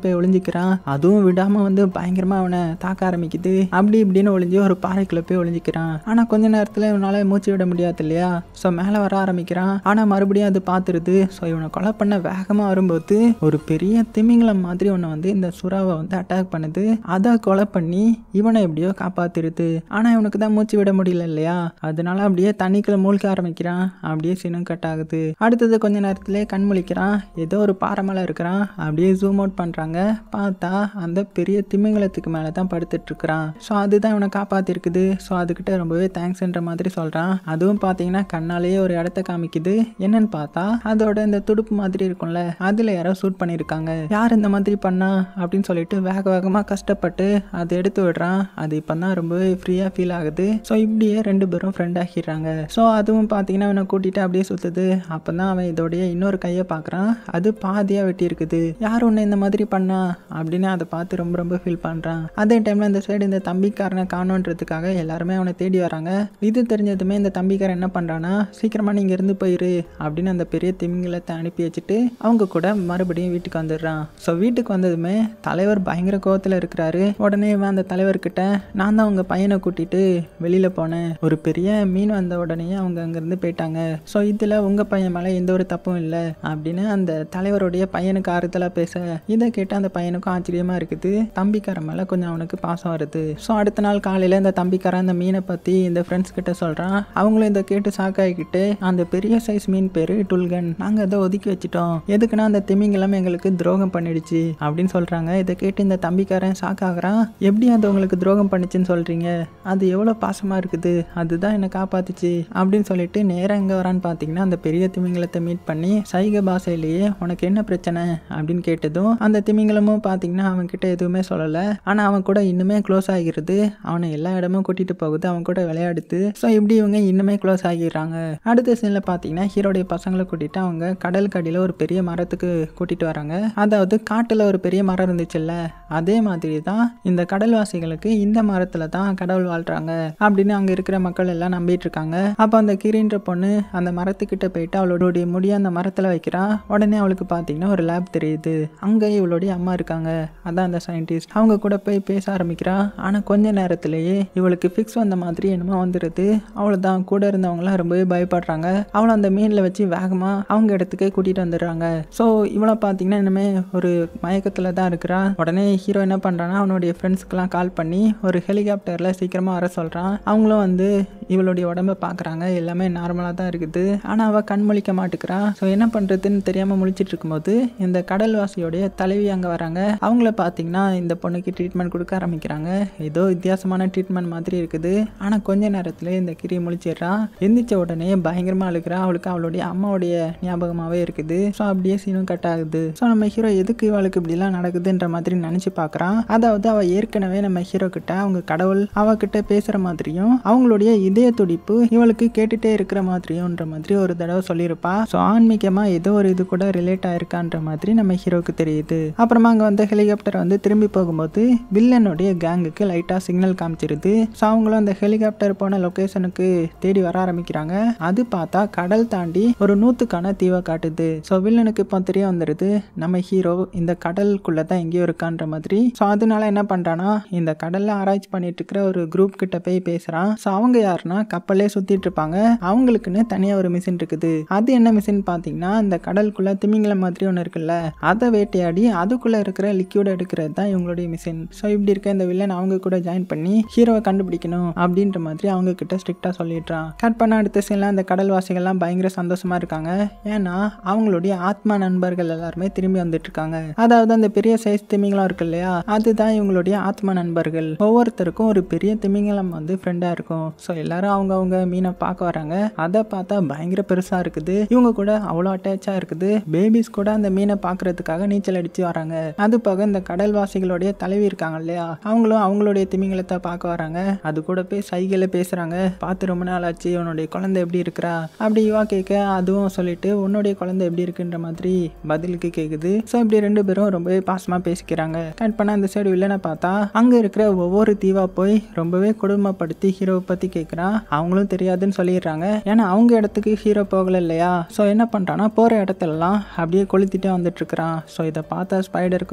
ஒளிஞ்சிக்கிறான் அதுவும் விடாம வந்து பயங்கரமா அவனை தாக்க ஆரம்பிக்குது அப்படி இப்படின்னு ஒளிஞ்சு ஒரு பாறைக்குள்ள போய் ஒளிஞ்சிக்கிறான் ஆனா கொஞ்ச நேரத்துல இவனால மூச்சு விட முடியாது இல்லையா ஸோ மேலே வர ஆரம்பிக்கிறான் ஆனா மறுபடியும் அது பார்த்துருது ஸோ இவனை கொலை பண்ண வேகமா வரும்போது ஒரு பெரிய திமிங்கலம் மாதிரி ஒன்று வந்து இந்த சுறாவை வந்து அட்டாக் பண்ணுது அதை கொலை பண்ணி இவனை எப்படியோ காப்பாத்திருது ஆனா இவனுக்கு தான் மூச்சு விட முடியல இல்லையா அதனால அப்படியே தண்ணிக்குள்ள மூழ்க ஆரம்பிக்கிறான் அப்படியே சினம் கட் ஆகுது அடுத்தது கொஞ்ச நேரத்திலே கண் முழிக்கிறான் ஏதோ ஒரு பாறை மேலே இருக்கிறான் அப்படியே ஜூம் அவுட் பண்றாங்க பார்த்தா அந்த பெரிய திமிங்கலத்துக்கு மேலே தான் படுத்துட்டு இருக்கிறான் ஸோ அதுதான் இவனை காப்பாத்திருக்குது ஸோ அதுக்கிட்ட ரொம்பவே தேங்க்ஸ்ன்ற மாதிரி சொல்றான் அதுவும் பார்த்தீங்கன்னா கண்ணாலேயே ஒரு இடத்த காமிக்குது என்னன்னு பார்த்தா அதோட இந்த துடுப்பு மாதிரி இருக்கும்ல அதுல யாரோ ஷூட் பண்ணியிருக்காங்க யார் இந்த மாதிரி பண்ணா அப்படின்னு சொல்லிட்டு வேக வேகமாக கஷ்டப்பட்டு அதை எடுத்து விடுறான் அது இப்போ தான் ரொம்பவே ஃப்ரீயாக ஃபீல் ஆகுது ஸோ இப்படியே ரெண்டு பேரும் ஃப்ரெண்ட் ஆகிடுறாங்க ஸோ அதுவும் பார்த்தீங்கன்னா அவனை கூட்டிட்டு அப்படியே சுற்றுது அப்போ தான் அவன் இதோடைய இன்னொரு கையை பார்க்குறான் அது பாதியாக வெட்டி இருக்குது யார் ஒன்று இந்த மாதிரி பண்ணா அப்படின்னு அதை பார்த்து ரொம்ப ரொம்ப ஃபீல் பண்ணுறான் அதே டைமில் இந்த சைடு இந்த தம்பிக்காரனை காணோன்றதுக்காக எல்லாருமே அவனை தேடி வராங்க இது தெரிஞ்சதுமே இந்த தம்பிக்காரன் என்ன பண்ணுறான்னா சீக்கிரமாக நீங்கள் இருந்து போயிரு அப்படின்னு அந்த பெரிய திமிங்கலத்தை அனுப்பி வச்சுட்டு அவங்க கூட மறுபடியும் வீட்டுக்கு வந்துடுறான் ஸோ வீட்டுக்கு வந்ததுமே தலைவர் பயங்கர கோவத்தில் இருக்கிறாரு உடனே இவன் அந்த தலைவர்கிட்ட நான் தான் உங்கள் பையனை கூட்டிட்டு வெளியில் போனேன் ஒரு பெரிய மீன் வந்த உடனே அவங்க அங்கேருந்து போயிட்டாங்க ஸோ இதில் உங்கள் பையன் மேலே எந்த ஒரு தப்பும் இல்லை அப்படின்னு அந்த தலைவருடைய பையனுக்கு ஆறுதலாக பேச இதை கேட்டு அந்த பையனுக்கும் ஆச்சரியமாக இருக்குது தம்பிக்காரன் மேலே கொஞ்சம் அவனுக்கு பாசம் வருது ஸோ அடுத்த நாள் காலையில் இந்த தம்பிக்காரன் அந்த மீனை பற்றி இந்த ஃப்ரெண்ட்ஸ் கிட்ட சொல்கிறான் அவங்களும் இதை கேட்டு சாக்காகிக்கிட்டு அந்த பெரிய சைஸ் மீன் பேர் டுல்கன் நாங்கள் அதை ஒதுக்கி வச்சிட்டோம் எதுக்குன்னா அந்த திமிங்கலம் எங்களுக்கு துரோகம் பண்ணிடுச்சு அப்படின்னு சொல்கிறாங்க இதை கேட்டு இந்த தம்பிக்காரன் ஷாக்காகிறான் எப்படி அது உங்களுக்கு துரோகம் பண்ணுச்சுன்னு சொல்கிறீங்க அது எவ்வளோ பாசமாக இருக்குது அதுதான் என்னை காப்பாத்துச்சு அப்படின்னு சொல்லிட்டு நேராக எங்கே வரான்னு பார்த்தீங்கன்னா அந்த பெரிய திமிங்கலத்தை மீட் பண்ணி சைக பாஷையிலேயே உனக்கு என்ன பிரச்சனை அப்படின்னு கேட்டதும் அந்த திமிங்கலமும் பார்த்தீங்கன்னா அவன்கிட்ட எதுவுமே சொல்லலை ஆனால் அவன் கூட இன்னுமே க்ளோஸ் ஆகிறது அவனை எல்லா இடமும் கூட்டிகிட்டு போகுது அவன் கூட விளையாடுது ஸோ இப்படி இவங்க இன்னுமே க்ளோஸ் ஆகிடுறாங்க அடுத்த சீனில் பார்த்தீங்கன்னா ஹீரோடைய பசங்களை கூட்டிட்டு அவங்க கடல் கடியில் ஒரு பெரிய மரத்துக்கு கூட்டிட்டு வராங்க அதாவது காட்டில் ஒரு பெரிய மரம் இருந்துச்சுல்ல அதே மாதிரி தான் இந்த கடல்வாசிகளுக்கு இந்த மரத்துல தான் கடவுள் வாழ்றாங்க அப்படின்னு அங்க இருக்கிற மக்கள் எல்லாம் நம்பிட்டு இருக்காங்க அப்போ அந்த கிரின்ற பொண்ணு அந்த மரத்துக்கிட்ட போயிட்டு அவளோடைய முடிய அந்த மரத்துல வைக்கிறா உடனே அவளுக்கு பார்த்தீங்கன்னா ஒரு லேப் தெரியுது அங்கே இவளுடைய அம்மா இருக்காங்க அதான் அந்த சயின்டிஸ்ட் அவங்க கூட போய் பேச ஆரம்பிக்கிறா ஆனா கொஞ்ச நேரத்திலேயே இவளுக்கு ஃபிக்ஸ் வந்த மாதிரி என்னமோ வந்துடுது அவ்வளோதான் கூட இருந்தவங்களாம் ரொம்பவே பயப்படுறாங்க அவளை அந்த மீனில் வச்சு வேகமா அவங்க இடத்துக்கே கூட்டிட்டு வந்துடுறாங்க ஸோ இவளை பார்த்தீங்கன்னா இனிமே ஒரு மயக்கத்தில் தான் இருக்கிறா உடனே ஹீரோ என்ன பண்ணுறான்னா அவனுடைய ஃப்ரெண்ட்ஸ்க்கெலாம் கால் பண்ணி ஒரு ஹெலிகாப்டரில் சீக்கிரமாக வர சொல்கிறான் அவங்களும் வந்து இவளுடைய உடம்ப பார்க்குறாங்க எல்லாமே நார்மலாக தான் இருக்குது ஆனால் அவள் கண் முழிக்க மாட்டேங்கிறா ஸோ என்ன பண்ணுறதுன்னு தெரியாமல் முழிச்சிட்டு இருக்கும்போது இந்த கடல்வாசியோடைய தலைவி அங்கே வராங்க அவங்கள பார்த்தீங்கன்னா இந்த பொண்ணுக்கு ட்ரீட்மெண்ட் கொடுக்க ஆரம்பிக்கிறாங்க ஏதோ வித்தியாசமான ட்ரீட்மெண்ட் மாதிரி இருக்குது ஆனால் கொஞ்ச நேரத்தில் இந்த கிரி முழிச்சிடுறா எந்திரிச்ச உடனே பயங்கரமாக அழுக்கிறா அவளுக்கு அவளுடைய அம்மாவுடைய ஞாபகமாகவே இருக்குது ஸோ அப்படியே சீனும் கட் ஆகுது ஸோ நம்ம ஹீரோ எதுக்கு இவளுக்கு இப்படிலாம் நடக்குதுன்ற மாதிரி நினச்சி பார்க்குறான் அதாவது அவள் ஏற்கனவே நம்ம ஹீரோ கிட்ட அவங்க கடவுள் அவகிட்ட பேசுகிற மாதிரியும் அவங்களுடைய இதய துடிப்பு இவளுக்கு கேட்டுட்டே இருக்கிற மாதிரியும்ன்ற மாதிரி ஒரு தடவை சொல்லியிருப்பா ஸோ ஆன்மீகமாக ஏதோ ஒரு இது கூட ரிலேட் ஆயிருக்கான்ற மாதிரி நம்ம ஹீரோக்கு தெரியுது அப்புறமா அங்கே வந்து ஹெலிகாப்டர் வந்து திரும்பி போகும்போது வில்லனுடைய கேங்குக்கு லைட்டாக சிக்னல் காமிச்சிருது ஸோ அவங்களும் அந்த ஹெலிகாப்டர் போன லொக்கேஷனுக்கு தேடி வர ஆரம்பிக்கிறாங்க அது பார்த்தா கடல் தாண்டி ஒரு நூற்றுக்கான தீவை காட்டுது ஸோ வில்லனுக்கு இப்போ தெரிய வந்துடுது நம்ம ஹீரோ இந்த கடலுக்குள்ளே தான் எங்கேயோ இருக்கான்ற மாதிரி ஸோ அதனால என்ன பண்ணுறான்னா இந்த கடலில் ஆராய்ச்சி பண்ணிட்டு இருக்கிற ஒரு குரூப் கிட்ட போய் பேசுகிறான் ஸோ அவங்க யாருன்னா கப்பலே சுற்றிட்டு இருப்பாங்க அவங்களுக்குன்னு தனியாக ஒரு மிஷின் இருக்குது அது என்ன மிஷின் பார்த்தீங்கன்னா இந்த கடலுக்குள்ள திமிங்கலம் மாதிரி ஒன்று இருக்குல்ல அதை வேட்டையாடி அதுக்குள்ளே இருக்கிற லிக்யூட் எடுக்கிறது தான் இவங்களுடைய மிஷின் ஸோ இப்படி இருக்க இந்த வில்லன் அவங்க கூட ஜாயின் பண்ணி ஹீரோவை கண்டுபிடிக்கணும் அப்படின்ற மாதிரி அவங்க கிட்ட ஸ்ட்ரிக்டாக சொல்லிடுறான் கட் பண்ண அடுத்த சீனில் அந்த கடல்வாசிகள்லாம் பயங்கர சந்தோஷமா இருக்காங்க ஏன்னா அவங்களுடைய ஆத்மா நண்பர்கள் எல்லாருமே திரும்பி வந்துட்டு இருக்காங்க அதாவது அந்த பெரிய சைஸ் திமிங்கலம் இருக்கு இல்லையா அதுதான் இவங்களுடைய ஆத்மா நண்பர்கள் ஒவ்வொருத்தருக்கும் ஒரு பெரிய திமிங்கலம் வந்து ஃப்ரெண்டாக இருக்கும் ஸோ எல்லாரும் அவங்க அவங்க மீனை பார்க்க வராங்க அதை பார்த்தா பயங்கர பெருசாக இருக்குது இவங்க கூட அவ்வளோ அட்டாச்சாக இருக்குது பேபிஸ் கூட அந்த மீனை பார்க்கறதுக்காக நீச்சல் அடித்து வராங்க அது போக இந்த கடல்வாசிகளுடைய தலைவி இருக்காங்க இல்லையா அவங்களும் அவங்களுடைய திமிங்கலத்தை பார்க்க வராங்க அது கூட போய் சைகையில் பேசுகிறாங்க பார்த்து ரொம்ப நாள் ஆச்சு உன்னுடைய குழந்தை எப்படி இருக்கிறா அப்படி இவா கேட்க அதுவும் சொல்லிட்டு உன்னுடைய குழந்தை எப்படி இருக்குன்ற மாதிரி பதிலுக்கு கேட்குது ஸோ இப்படி ரெண்டு பேரும் ரொம்பவே பாசமாக பேசிக்கிறாங்க கட் பண்ண அந்த சைடு வில்லனை பார்த்தா அங்கே இருக்கிற ஒவ்வொரு தீவா போய் ரொம்பவே கொடுமைப்படுத்தி ஹீரோவை பற்றி கேட்குறான் அவங்களும் தெரியாதுன்னு சொல்லிடுறாங்க ஏன்னா அவங்க இடத்துக்கு ஹீரோ போகல இல்லையா ஸோ என்ன பண்ணுறான்னா போகிற இடத்துலலாம் அப்படியே கொளுத்திட்டே வந்துட்டு இருக்கிறான் ஸோ இதை பார்த்தா ஸ்பைடருக்கும்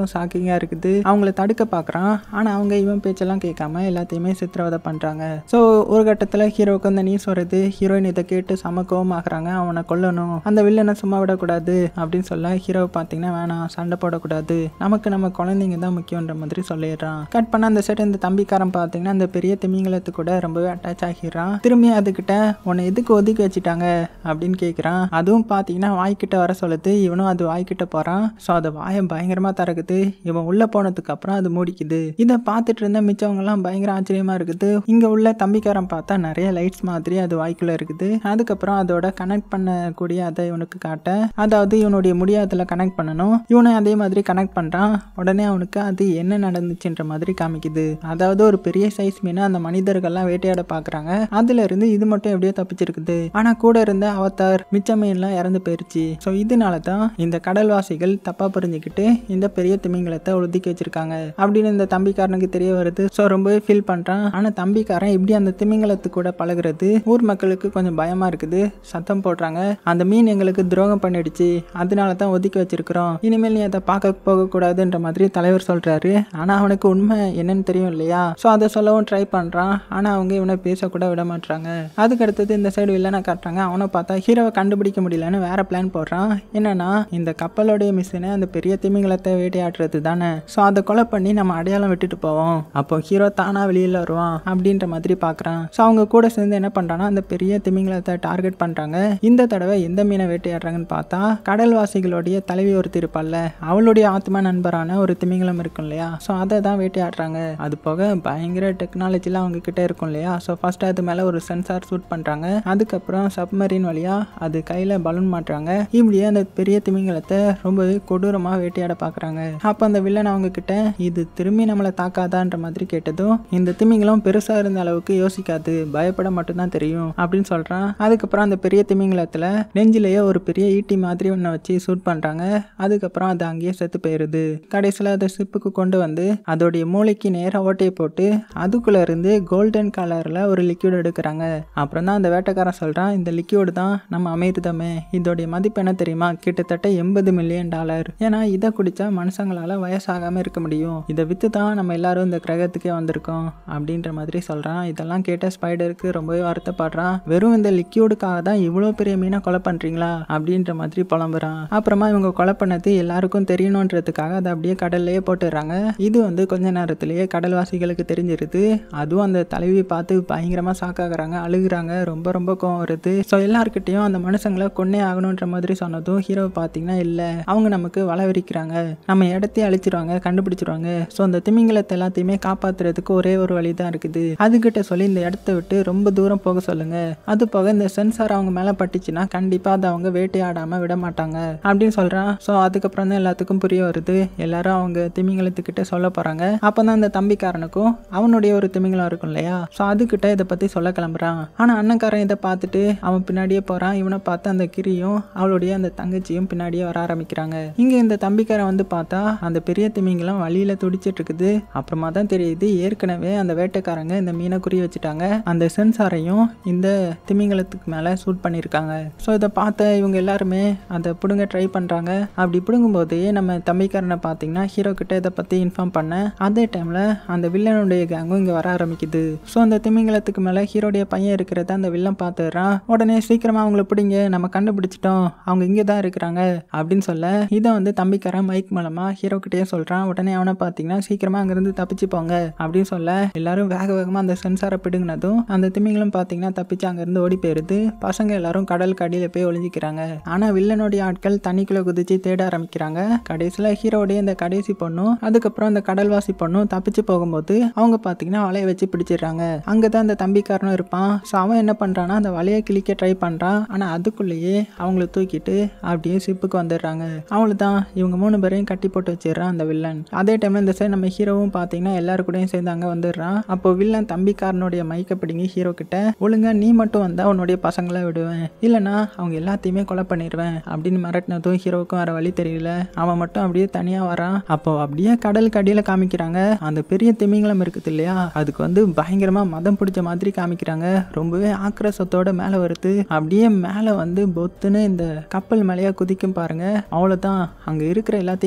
ஹீரோவுக்கும் ஷாக்கிங்காக இருக்குது அவங்கள தடுக்க பார்க்குறான் ஆனால் அவங்க இவன் பேச்செல்லாம் கேட்காம எல்லாத்தையுமே சித்திரவதை பண்ணுறாங்க ஸோ ஒரு கட்டத்தில் ஹீரோவுக்கு அந்த நியூஸ் வருது ஹீரோயின் இதை கேட்டு செம கோவமாகறாங்க அவனை கொல்லணும் அந்த வில்லனை சும்மா விடக்கூடாது அப்படின்னு சொல்ல ஹீரோவை பார்த்தீங்கன்னா வேணாம் சண்டை போடக்கூடாது நமக்கு நம்ம குழந்தைங்க தான் முக்கியன்ற மாதிரி சொல்லிடுறான் கட் பண்ண அந்த சைடு இந்த தம்பிக்காரன் பார்த்தீங்கன்னா அந்த பெரிய திமிங்கலத்து கூட ரொம்பவே அட்டாச் ஆகிடுறான் திரும்பி அதுக்கிட்ட உன்னை எதுக்கு ஒதுக்கி வச்சுட்டாங்க அப்படின்னு கேட்குறான் அதுவும் பார்த்தீங்கன்னா வாய்க்கிட்ட வர சொல்லுது இவனும் அது வாய்க்கிட்ட போகிறான் ஸோ அது வாயை பயங்கரமாக திறக்குது இவன் உள்ளே போனதுக்கு அப்புறம் அது மூடிக்குது இதை பார்த்துட்டு இருந்த மிச்சவங்கலாம் பயங்கர ஆச்சரியமா இருக்குது இங்கே உள்ள தம்பிக்காரன் பார்த்தா நிறைய லைட்ஸ் மாதிரி அது வாய்க்குள்ள இருக்குது அதுக்கப்புறம் அதோட கனெக்ட் பண்ணக்கூடிய அதை இவனுக்கு காட்ட அதாவது இவனுடைய முடியாததில் கனெக்ட் பண்ணணும் இவனை அதே மாதிரி கனெக்ட் பண்ணுறான் உடனே அவனுக்கு அது என்ன நடந்துச்சுன்ற மாதிரி காமிக்குது அதாவது ஒரு பெரிய சைஸ் மீனை அந்த மனிதர்கள்லாம் வேட்டையாட பார்க்குறாங்க அதுல இருந்து இது மட்டும் எப்படியோ தப்பிச்சிருக்குது ஆனால் கூட இருந்த அவதார் மிச்ச மீன்லாம் இறந்து போயிருச்சு ஸோ இதனால தான் இந்த கடல்வாசிகள் தப்பாக புரிஞ்சுக்கிட்டு இந்த பெரிய திமிங்கலத்தை ஒதுக்கி வச்சிருக்காங்க அப்படின்னு இந்த தம்பிக்காரனுக்கு தெரிய வருது ஸோ ரொம்பவே ஃபீல் பண்ணுறான் ஆனால் தம்பிக்காரன் இப்படி அந்த திமிங்கலத்து கூட பழகுறது ஊர் மக்களுக்கு கொஞ்சம் பயமாக இருக்குது சத்தம் போடுறாங்க அந்த மீன் எங்களுக்கு துரோகம் பண்ணிடுச்சு அதனால தான் ஒதுக்கி வச்சிருக்கிறோம் இனிமேல் நீ அதை பார்க்க போகக்கூடாதுன்ற மாதிரி தலைவர் சொல்கிறாரு ஆனால் அவனுக்கு உண்மை என்னன்னு தெரியும் இல்லையா ஸோ அதை சொல்லவும் ட்ரை பண்ணுறான் ஆனால் அவங்க இவனை பேசக்கூட விட மாட்டாங்க அதுக்கு அடுத்தது இந்த சைடு வில்லனை காட்டுறாங்க அவனை பார்த்தா ஹீரோவை கண்டுபிடிக்க முடியலன்னு வேற பிளான் போடுறான் என்னன்னா இந்த கப்பலோடைய மிஷினை அந்த பெரிய திமிங்கலத்தை வேட்டையாடுறது தானே ஸோ அதை கொலை பண்ணி நம்ம அடையாளம் விட்டுட்டு போவோம் அப்போ ஹீரோ தானா வெளியில் வருவான் அப்படின்ற மாதிரி பார்க்குறான் ஸோ அவங்க கூட சேர்ந்து என்ன பண்ணுறான்னா அந்த பெரிய திமிங்கலத்தை டார்கெட் பண்ணுறாங்க இந்த தடவை எந்த மீனை வேட்டையாடுறாங்கன்னு பார்த்தா கடல்வாசிகளுடைய தலைவி ஒருத்தர் இருப்பாள்ல அவளுடைய ஆத்மா நண்பரான ஒரு திமிங்கலம் இருக்கும் இல்லையா ஸோ அதை தான் வேட்டையாடுறாங்க அது போக பயங்கர டெக்னாலஜிலாம் அவங்க கிட்ட இருக்கும் இல்லையா ஸோ ஃபர்ஸ்ட் அது மேலே ஒரு சென்சார் ஷூட் பண்ணுறாங்க அதுக்கப்புறம் சப்மரீன் வழியாக அது கையில் பலூன் மாட்டுறாங்க இப்படியே அந்த பெரிய திமிங்கலத்தை ரொம்பவே கொடூரமாக வேட்டையாட பார்க்குறாங்க அப்போ அந்த வில்லன் அவங்க கிட்ட இது திரும்பி நம்மளை தாக்காதான்ற மாதிரி கேட்டதும் இந்த திமிங்கலம் பெருசாக இருந்த அளவுக்கு யோசிக்காது பயப்பட மட்டும்தான் தெரியும் அப்படின்னு சொல்கிறான் அதுக்கப்புறம் அந்த பெரிய திமிங்கலத்தில் நெஞ்சிலேயே ஒரு பெரிய ஈட்டி மாதிரி ஒன்றை வச்சு ஷூட் பண்ணுறாங்க அதுக்கப்புறம் அது அங்கேயே செத்து போயிடுது கடைசியில் அதை சிப்புக்கு கொண்டு வந்து அதோடைய மூளைக்கு நேராக ஓட்டையை போட்டு அதுக்குள்ளே இருந்து கோல்டன் கலரில் ஒரு லிக்யூட் எடுக்கிறாங்க அப்புறம் தான் அந்த வேட்டைக்காரன் சொல்கிறான் இந்த லிக்யூடு தான் நம்ம அமிர்தமே இதோடைய மதிப்பு என்ன தெரியுமா கிட்டத்தட்ட எண்பது மில்லியன் டாலர் ஏன்னா இதை குடித்தா மனுஷங்களால் வயசாகாமல் இருக்க முடியும் இதை விற்று தான் நம்ம எல்லாரும் இந்த கிரகத்துக்கே வந்திருக்கோம் அப்படின்ற மாதிரி சொல்கிறான் இதெல்லாம் கேட்ட ஸ்பைடருக்கு ரொம்பவே வருத்தப்படுறான் வெறும் இந்த லிக்யூடுக்காக தான் இவ்வளோ பெரிய மீனை கொலை பண்ணுறீங்களா அப்படின்ற மாதிரி புலம்புறான் அப்புறமா இவங்க கொலை பண்ணது எல்லாருக்கும் தெரியணுன்றதுக்காக அதை அப்படியே கடல்லையே போட்டுடுறாங்க இது வந்து கொஞ்ச நேரத்திலேயே கடல்வாசிகளுக்கு தெரிஞ்சிருது அதுவும் அந்த தலைவி பார்த்து பயங்கரமாக ஷாக்காகிறாங்க அழுகுறாங்க ரொம்ப ரொம்ப கோவம் வருது ஸோ எல்லாருக்கிட்டையும் அந்த மனுஷங்களை கொன்னே ஆகணுன்ற மாதிரி சொன்னதும் ஹீரோ பார்த்தீங்கன்னா இல்லை அவங்க நமக்கு வள விரிக்கிறாங்க நம்ம இடத்தையே அழிச்சிருவாங்க கண்டுபிடிச்சிருவாங்க ஸோ அந்த திமிங்கலத்தை எல்லாத்தையுமே காப்பாத்துறதுக்கு ஒரே ஒரு வழி தான் இருக்குது அதுகிட்ட சொல்லி இந்த இடத்த விட்டு ரொம்ப தூரம் போக சொல்லுங்க அது போக இந்த சென்சார் அவங்க மேலே பட்டுச்சுன்னா கண்டிப்பாக அதை அவங்க வேட்டையாடாமல் விட மாட்டாங்க அப்படின்னு சொல்கிறான் ஸோ அதுக்கப்புறம் தான் எல்லாத்துக்கும் புரிய வருது எல்லாரும் அவங்க திமிங்கலத்துக்கிட்ட சொல்ல போகிறாங்க அப்போ தான் இந்த தம்பிக்காரனுக்கும் அவனுடைய ஒரு திமிங்கலம் இருக்கும் இல்லையா ஸோ அதுக்கிட்ட இதை பற்றி சொல்ல கிளம்புறான் ஆனால் அண்ணன்காரன் இதை பார்த்துட்டு அவன் பின்னாடியே போகிறான் இவனை பார்த்து அந்த கிரியும் அவளுடைய அந்த தங்கச்சியும் பின்னாடியே வர ஆரம்பிக்கிறாங்க இங்கே இந்த தம்பிக்காரன் வந்து பார்த்தா அந்த பெரிய திமிங்கலம் வழியில் துடிச்சிட்டு இருக்குது அப்புறமா தான் தெரியுது ஏற்கனவே அந்த வேட்டைக்காரங்க இந்த மீனை குறி வச்சுட்டாங்க அந்த சென்சாரையும் இந்த திமிங்கலத்துக்கு மேலே சூட் பண்ணியிருக்காங்க ஸோ இதை பார்த்த இவங்க எல்லாருமே அதை பிடுங்க ட்ரை பண்ணுறாங்க அப்படி பிடுங்கும்போதே நம்ம தம்பிக்காரனை பார்த்தீங்கன்னா ஹீரோ கிட்ட இதை பற்றி இன்ஃபார்ம் பண்ண அதே டைமில் அந்த வில்லனுடைய கேங்கும் இங்கே வர ஆரம்பிக்குது ஸோ அந்த திமிங்கலத்துக்கு மேலே ஹீரோடைய பையன் இருக்கிறத அந்த வில்லன் பார்த்துடுறான் உடனே சீக்கிரமாக அவங்கள பிடிங்க நம்ம கண்டுபிடிச்சிட்டோம் அவங்க இங்கே தான் இருக்கிறாங்க அப்படின்னு சொல்ல இதை வந்து தம்பிக்காரன் மைக் மூலமாக ஹீரோ கிட்டேயே சொல்கிறான் உடனே அவனை பார்த்தீங்கன்னா சீக்கிரமாக அங்கேருந்து தப்பிச்சு போங்க அப்படின்னு சொல்ல எல்லாரும் வேக வேகமாக அந்த சென்சாரை பிடுங்கினதும் அந்த திமிங்கலம் பார்த்தீங்கன்னா தப்பிச்சு அங்கேருந்து ஓடி போயிருது பசங்க எல்லாரும் கடல் கடியில் போய் ஒளிஞ்சிக்கிறாங்க ஆனால் வில்லனுடைய ஆட்கள் தண்ணிக்குள்ளே குதிச்சு தேட ஆரம்பிக்கிறாங்க கடைசியில் ஹீரோடைய இந்த கடைசி பொண்ணும் அதுக்கப்புறம் அந்த கடல்வாசி பொண்ணும் தப்பிச்சு போகும்போது அவங்க பார்த்தீங்கன்னா வலையை வச்சு பிடிச்சிடுறாங்க அங்கே தான் அந்த தம்பிக்காரனும் இருப்பான் ஸோ அவன் என்ன பண்ணுறான்னா அந்த வலையை கிழிக்க ட்ரை பண்ணுறான் ஆனால் அதுக்குள்ளேயே அவங்கள தூக்கிட்டு அப்படியே சிப்புக்கு வந்துடுறாங்க அவளு தான் இவங்க மூணு பேரையும் கட்டி போட்டு வச்சிடுறான் அந்த வில்லன் அதே டைமில் இந்த சைடு நம்ம ஹீரோவும் பார்த்தீங்கன்னா எல்லாரு கூடயும் சேர்ந்து அங்கே வந்துடுறான் அப்போ வில்லன் தம்பிக்காரனுடைய மைக்கை பிடிங்கி ஹீரோ கிட்ட ஒழுங்கா நீ மட்டும் வந்தா உன்னுடைய பசங்களை விடுவேன் இல்லைனா அவங்க எல்லாத்தையுமே கொலை பண்ணிடுவேன் அப்படின்னு மிரட்டினதும் ஹீரோவுக்கும் வேற வழி தெரியல அவன் மட்டும் அப்படியே தனியாக வரான் அப்போ அப்படியே கடல் கடியில் காமிக்கிறாங்க அந்த பெரிய திமிங்கலம் இருக்குது இல்லையா அதுக்கு வந்து பயங்கரமா மதம் பிடிச்ச மாதிரி காமிக்கிறாங்க ரொம்பவே ஆக்ரோஷத்தோட மேலே வருது அப்படியே மேலே வந்து பொத்துன்னு இந்த கப்பல் மேலேயே குதிக்கும் பாருங்க அவ்வளோதான் அங்கே இருக்கிற எல்லாத்தையுமே அடிச்சு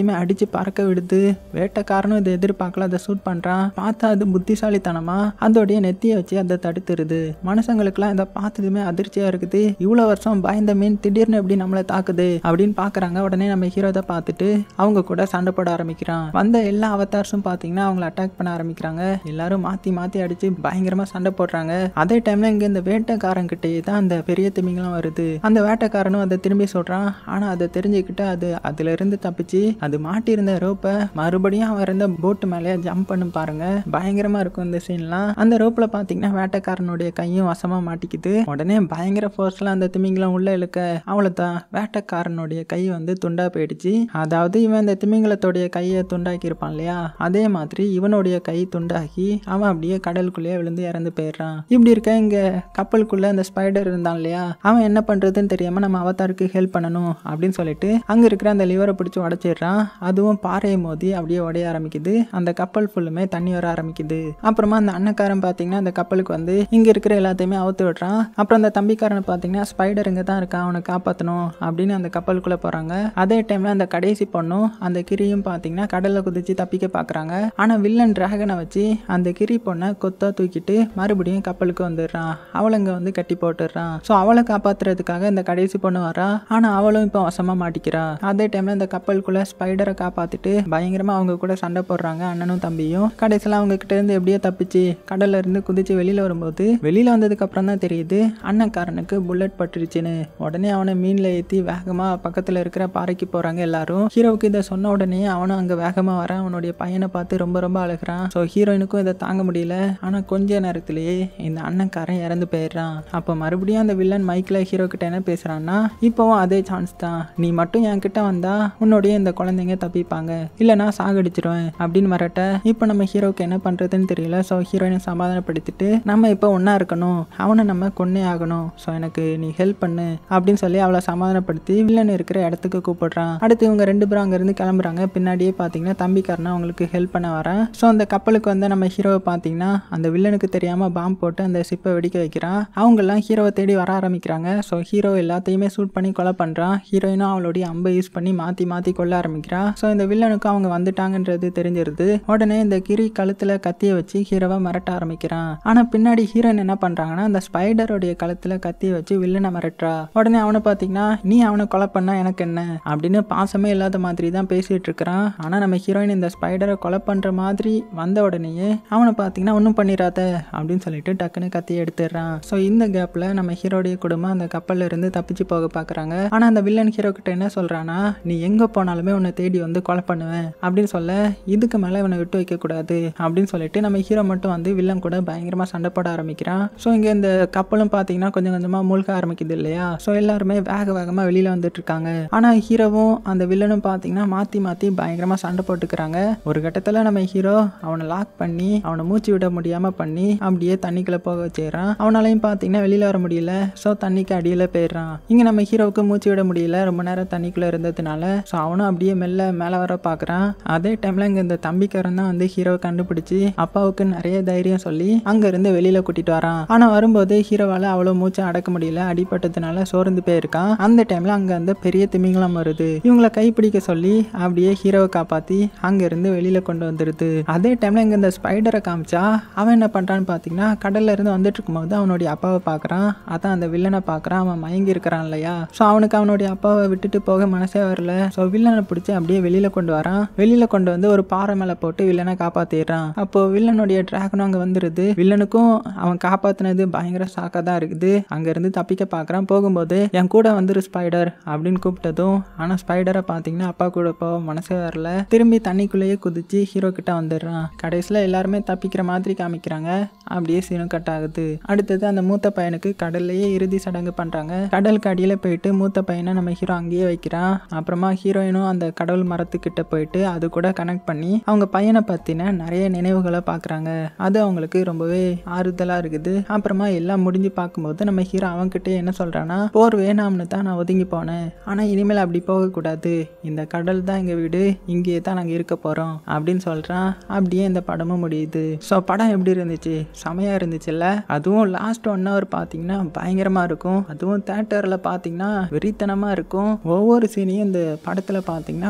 பறக்க விடுது வேட்டைக்காரனும் இதை எதிர்பார்க்கல அதை ஷூட் பண்றான் பார்த்தா அது புத்திசாலித்தனமா அதோடைய நெத்தியை வச்சு அதை தடுத்துருது மனுஷங்களுக்குலாம் இதை பார்த்ததுமே அதிர்ச்சியா இருக்குது இவ்வளவு வருஷம் பயந்த மீன் திடீர்னு எப்படி நம்மளை தாக்குது அப்படின்னு பாக்குறாங்க உடனே நம்ம ஹீரோ இதை பார்த்துட்டு அவங்க கூட சண்டை போட ஆரம்பிக்கிறான் வந்த எல்லா அவதார்ஸும் பார்த்தீங்கன்னா அவங்கள அட்டாக் பண்ண ஆரம்பிக்கிறாங்க எல்லாரும் மாத்தி மாத்தி அடிச்சு பயங்கரமா சண்டை போடுறாங்க அதே டைம்ல இங்க இந்த வேட்டைக்காரங்கிட்டே தான் அந்த பெரிய திமிங்கலம் வருது அந்த வேட்டைக்காரனும் அதை திரும்பி சொல்றான் ஆனா அதை தெரிஞ்சுக்கிட்டு அது அதுல இருந்து தப்பிச்சு அது மாட்டியிருந்த ரோப்பை மறுபடியும் அவன் இருந்த போட்டு மேலே ஜம்ப் பண்ணி பாருங்க பயங்கரமா இருக்கும் இந்த சீன்லாம் அந்த ரோப்ல பாத்தீங்கன்னா வேட்டைக்காரனுடைய கையும் வசமா மாட்டிக்குது உடனே பயங்கர ஃபோர்ஸ்ல அந்த திமிங்கலம் உள்ள இழுக்க அவ்வளவுதான் வேட்டைக்காரனுடைய கை வந்து துண்டா போயிடுச்சு அதாவது இவன் இந்த திமிங்கலத்தோடைய கையை துண்டாக்கி இருப்பான் இல்லையா அதே மாதிரி இவனுடைய கை துண்டாக்கி அவன் அப்படியே கடலுக்குள்ளேயே விழுந்து இறந்து போயிடுறான் இப்படி இருக்க இங்க கப்பலுக்குள்ள அந்த ஸ்பைடர் இருந்தான் இல்லையா அவன் என்ன பண்றதுன்னு தெரியாம நம்ம அவதாருக்கு ஹெல்ப் பண்ணணும் அப்படின்னு சொல்லிட்டு அங்க இருக்கிற அந்த லிவரை பிடிச்சி உடைச்சிடுறான் அதுவும் பாறையை மோதி அப்படியே உடைய ஆரம்பிக்குது அந்த கப்பல் ஃபுல்லுமே தண்ணி வர ஆரம்பிக்குது அப்புறமா அந்த அண்ணக்காரன் பாத்தீங்கன்னா அந்த கப்பலுக்கு வந்து இங்க இருக்கிற எல்லாத்தையுமே அவுத்து விடுறான் அப்புறம் அந்த தம்பிக்காரனை பாத்தீங்கன்னா ஸ்பைடர் இங்க தான் இருக்கான் அவனை காப்பாத்தணும் அப்படின்னு அந்த கப்பலுக்குள்ள போறாங்க அதே டைம்ல அந்த கடைசி பொண்ணும் அந்த கிரியும் பாத்தீங்கன்னா கடல்ல குதிச்சு தப்பிக்க பாக்குறாங்க ஆனா வில்லன் டிராகனை வச்சு அந்த கிரி பொண்ணை கொத்தா தூக்கிட்டு மறுபடியும் கப்பலுக்கு வந்துடுறான் அவளை இங்க வந்து கட்டி போட்டுடுறான் ஸோ அவளை காப்பாத்துறதுக்காக இந்த கடைசி பொண்ணு வரா ஆனா அவளும் இப்போ வசமா மாட்டிக்கிறா அதே டைம்ல இந்த கப்பலுக்குள்ள ஸ்பைடரை காப்பாத்திட்டு பயங்கரமா அவங்க கூட சண்டை போடுறாங்க அண்ணனும் தம்பியும் கடைசியில் அவங்க கிட்ட இருந்து எப்படியோ தப்பிச்சு கடல்ல இருந்து குதிச்சு வெளியில வரும்போது வெளியில வந்ததுக்கு அப்புறம் தான் தெரியுது அண்ணன்காரனுக்கு புல்லட் பட்டுருச்சுன்னு உடனே அவனை மீன்ல ஏத்தி வேகமா பக்கத்துல இருக்கிற பாறைக்கு போறாங்க எல்லாரும் ஹீரோவுக்கு இதை சொன்ன உடனே அவனும் அங்க வேகமா வர அவனுடைய பையனை பார்த்து ரொம்ப ரொம்ப அழுகிறான் ஸோ ஹீரோயினுக்கும் இதை தாங்க முடியல ஆனா கொஞ்ச நேரத்திலேயே இந்த அண்ணன்காரன் இறந்து போயிடுறான் அப்போ மறுபடியும் அந்த வில்லன் மைக்ல ஹீரோ கிட்ட என்ன பேசுறான்னா இப்போவும் அதே சான்ஸ் தான் நீ மட்டும் என் கிட்ட வந்தா உன்னுடைய இந்த குழந்தைங்க தப்பிப்பாங்க இல்லைனா சாகடிச்சிருவேன் அப்படின்னு மிரட்ட இப்போ நம்ம ஹீரோக்கு என்ன பண்றதுன்னு தெரியல ஸோ ஹீரோயினை சமாதானப்படுத்திட்டு நம்ம இப்போ ஒண்ணா இருக்கணும் அவனை நம்ம கொன்னே ஆகணும் ஸோ எனக்கு நீ ஹெல்ப் பண்ணு அப்படின்னு சொல்லி அவளை சமாதானப்படுத்தி வில்லன் இருக்கிற இடத்துக்கு கூப்பிடுறான் அடுத்து இவங்க ரெண்டு பேரும் அங்கேருந்து கிளம்புறாங்க பின்னாடியே பார்த்தீங்கன்னா தம்பிக்காரனா அவங்களுக்கு ஹெல்ப் பண்ண வரேன் ஸோ அந்த கப்பலுக்கு வந்து நம்ம ஹீரோவை பார்த்தீங்கன்னா அந்த வில்லனுக்கு தெரியாமல் பாம்பு போட்டு அந்த ஷிப்பை வெடிக்க வைக்கிறான் அவங்கெல்லாம் ஹீரோவை தேடி வர ஆரம்பிக்கிறாங்க ஸோ ஹீரோ எல்லாத்தையுமே சூட் பண்ணி கொலை பண்ணுறான் ஹீரோயினும் அவளுடைய அம்பை யூஸ் பண்ணி மாற்றி மாற்றி கொல்ல ஆரம்பிக்கிறான் ஸோ இந்த வில்லனுக்கு அவங்க வந்துட்டாங்கன்றது தெரிஞ்சிருது உடனே இந்த கிரி கழுத்தில் கத்தியை வச்சு ஹீரோவை மிரட்ட ஆரம்பிக்கிறான் ஆனால் பின்னாடி ஹீரோயின் என்ன பண்ணுறாங்கன்னா அந்த ஸ்பைடருடைய கழுத்தில் கத்தியை வச்சு வில்லனை மிரட்டுறா உடனே அவனை பார்த்தீங்கன்னா நீ அவனை கொலை பண்ணா எனக்கு என்ன அப்படின்னு பாசமே இல்லாத மாதிரி தான் பேசிட்டு இருக்கிறான் ஆனால் நம்ம ஹீரோயின் இந்த ஸ்பைடரை கொலை பண்ணுற மாதிரி வந்த உடனேயே அவனை பார்த்தீங்கன்னா ஒன்றும் பண்ணிடாத அப்படின்னு சொல்லிட்டு டக்குன்னு கத்தி எடுத்துடுறான் ஸோ இந்த கேப்பில் நம்ம ஹீரோடைய குடும்பம் அந்த கப்பல்ல இருந்து தப்பிச்சு போக பார்க்குறாங்க ஆனால் அந்த வில்லன் ஹீரோ கிட்ட என்ன சொல்கிறான்னா நீ எங்கே போனாலுமே உன்னை தேடி வந்து கொலை பண்ணுவேன் அப்படின்னு சொல்ல இதுக்கு மேலே இவனை விட்டு வைக்கக்கூடாது அப்படின்னு சொல்லிட்டு நம்ம ஹீரோ மட்டும் வந்து வில்லன் கூட பயங்கரமாக சண்டை போட ஆரம்பிக்கிறான் ஸோ இங்கே இந்த கப்பலும் பார்த்தீங்கன்னா கொஞ்சம் கொஞ்சமாக மூழ்க ஆரம்பிக்குது இல்லையா ஸோ எல்லாருமே வேக வேகமாக வெளியில் வந்துட்டு இருக்காங்க ஆனால் ஹீரோவும் அந்த வில்லனும் பார்த்தீங்கன்னா மாற்றி மாற்றி பயங்கரமாக சண்டை போட்டுக்கிறாங்க ஒரு கட்டத்தில் நம்ம ஹீரோ அவனை லாக் பண்ணி அவனை மூச்சு விட முடியாமல் பண்ணி அப்படியே தண்ணிக்குள்ளே போக வச்சிடறான் அவனாலையும் பார்த்தீங்கன்னா வெளியில் வர முடியல ஸோ தண்ணிக்கு அடியில் போயிடுறான் இங்கே நம்ம ஹீரோவுக்கு மூச்சு விட முடியல ரொம்ப நேரம் தண்ணிக்குள்ளே இருந்ததுனால ஸோ அவனும் அப்படியே மெல்ல மேலே வர பார்க்குறான் அதே டைமில் இங்கே இந்த தம்பிக்காரன் தான் வந்து ஹீரோவை கண்டுபிடிச்சி அப்பாவுக்கு நிறைய தைரியம் சொல்லி அங்கேருந்து வெளியில் கூட்டிட்டு வரான் ஆனால் வரும்போது ஹீரோவால் அவ்வளோ மூச்சை அடக்க முடியல அடிபட்டதுனால சோர்ந்து போயிருக்கான் அந்த டைமில் அங்கே அந்த பெரிய திமிங்கலம் வருது இவங்கள கைப்பிடிக்க சொல்லி அப்படியே ஹீரோவை காப்பாற்றி அங்கேருந்து வெளியில் கொண்டு வந்துடுது அதே டைமில் இங்கே இந்த ஸ்பைடரை காமிச்சா அவன் என்ன பண்ணுறான்னு பார்த்தீங்கன்னா கடல்ல இருந்து வந்துட்டு இருக்கும்போது அவனுடைய அப்பாவை பார்க்குறான் அதான் அந்த வில்லனை பார்க்குறான் அவன் மயங்கி இருக்கிறான் இல்லையா ஸோ அவனுக்கு அவனுடைய அப்பாவை விட்டுட்டு போக மனசே வரல ஸோ வில்லனை பிடிச்சி அப்படியே வெளியில் கொண்டு வரான் வெளியில் கொண்டு வந்து ஒரு பாறை மேலே போட்டு வில்லனை காப்பாற்றிடுறான் அப்போ வில்லனுடைய டிராகனும் அங்கே வந்துடுது வில்லனுக்கும் அவன் காப்பாற்றினது பயங்கர ஷாக்காக தான் இருக்குது அங்கேருந்து தப்பிக்க பார்க்குறான் போகும்போது என் கூட வந்துரு ஸ்பைடர் அப்படின்னு கூப்பிட்டதும் ஆனால் ஸ்பைடரை பார்த்தீங்கன்னா அப்பா கூட போக மனசே வரல திரும்பி தண்ணிக்குள்ளேயே குதிச்சு ஹீரோ கிட்ட வந்துடுறான் கடைசியில் எல்லாருமே தப்பிக்கிற மாதிரி காமிக்கிறாங்க அப்படியே சீனும் கட் ஆகுது அடுத்தது அந்த மூத்த பையனுக்கு கடல்லையே இறுதி சடங்கு பண்ணுறாங்க கடலுக்கு அடியில் போயிட்டு மூத்த பையனை நம்ம ஹீரோ அங்கேயே வைக்கிறான் அப்புறமா ஹீரோயினும் அந்த கடவுள் மரத்துக்கிட்ட போயிட்டு அது கூட கனெக்ட் பண்ணி அவங்க பையனை பற்றின நிறைய நினைவுகளை பார்க்குறாங்க அது அவங்களுக்கு ரொம்பவே ஆறுதலாக இருக்குது அப்புறமா எல்லாம் முடிஞ்சு பார்க்கும்போது நம்ம ஹீரோ அவன்கிட்ட என்ன சொல்கிறான்னா போர் வேணாம்னு தான் நான் ஒதுங்கி போனேன் ஆனால் இனிமேல் அப்படி போகக்கூடாது இந்த கடல் தான் எங்கள் வீடு இங்கேயே தான் நாங்கள் இருக்க போகிறோம் அப்படின்னு சொல்கிறான் அப்படியே இந்த படமும் முடியுது ஸோ படம் எப்படி இருந்துச்சு செமையாக இருந்துச்சுல்ல அதுவும் லாஸ்ட் ஒன் ஹவர் பார்த்தீங்கன்னா பயங்கரமாக இருக்கும் அதுவும் தேட்டரில் பார்த்தீங்கன்னா வெறித்தனமாக இருக்கும் ஒவ்வொரு சீனையும் இந்த படத்தில் பார்த்தீங்கன்னா பார்த்து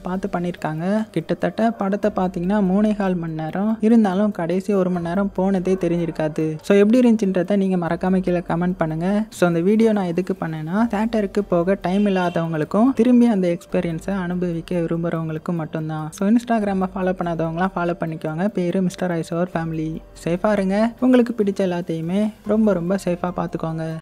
பார்த்து பண்ணியிருக்காங்க கிட்டத்தட்ட படத்தை பார்த்தீங்கன்னா மூணே கால் மணி நேரம் இருந்தாலும் கடைசி ஒரு மணி நேரம் போனதே தெரிஞ்சிருக்காது ஸோ எப்படி இருந்துச்சுன்றதை நீங்கள் மறக்காம கீழே கமெண்ட் பண்ணுங்க ஸோ அந்த வீடியோ நான் எதுக்கு பண்ணேன்னா தேட்டருக்கு போக டைம் இல்லாதவங்களுக்கும் திரும்பி அந்த எக்ஸ்பீரியன்ஸை அனுபவிக்க விரும்புகிறவங்களுக்கும் மட்டும்தான் ஸோ இன்ஸ்டாகிராமை ஃபாலோ பண்ணாதவங்களாம் ஃபாலோ பண்ணிக்கோங்க பேர் மிஸ்டர் ஐசோர் ஃபேமிலி சேஃபாக இருங்க உங்களுக்கு பிடிச்ச எல்லாத்தையுமே ரொம்ப ரொம்ப சேஃபாக பார்த்துக்கோங்க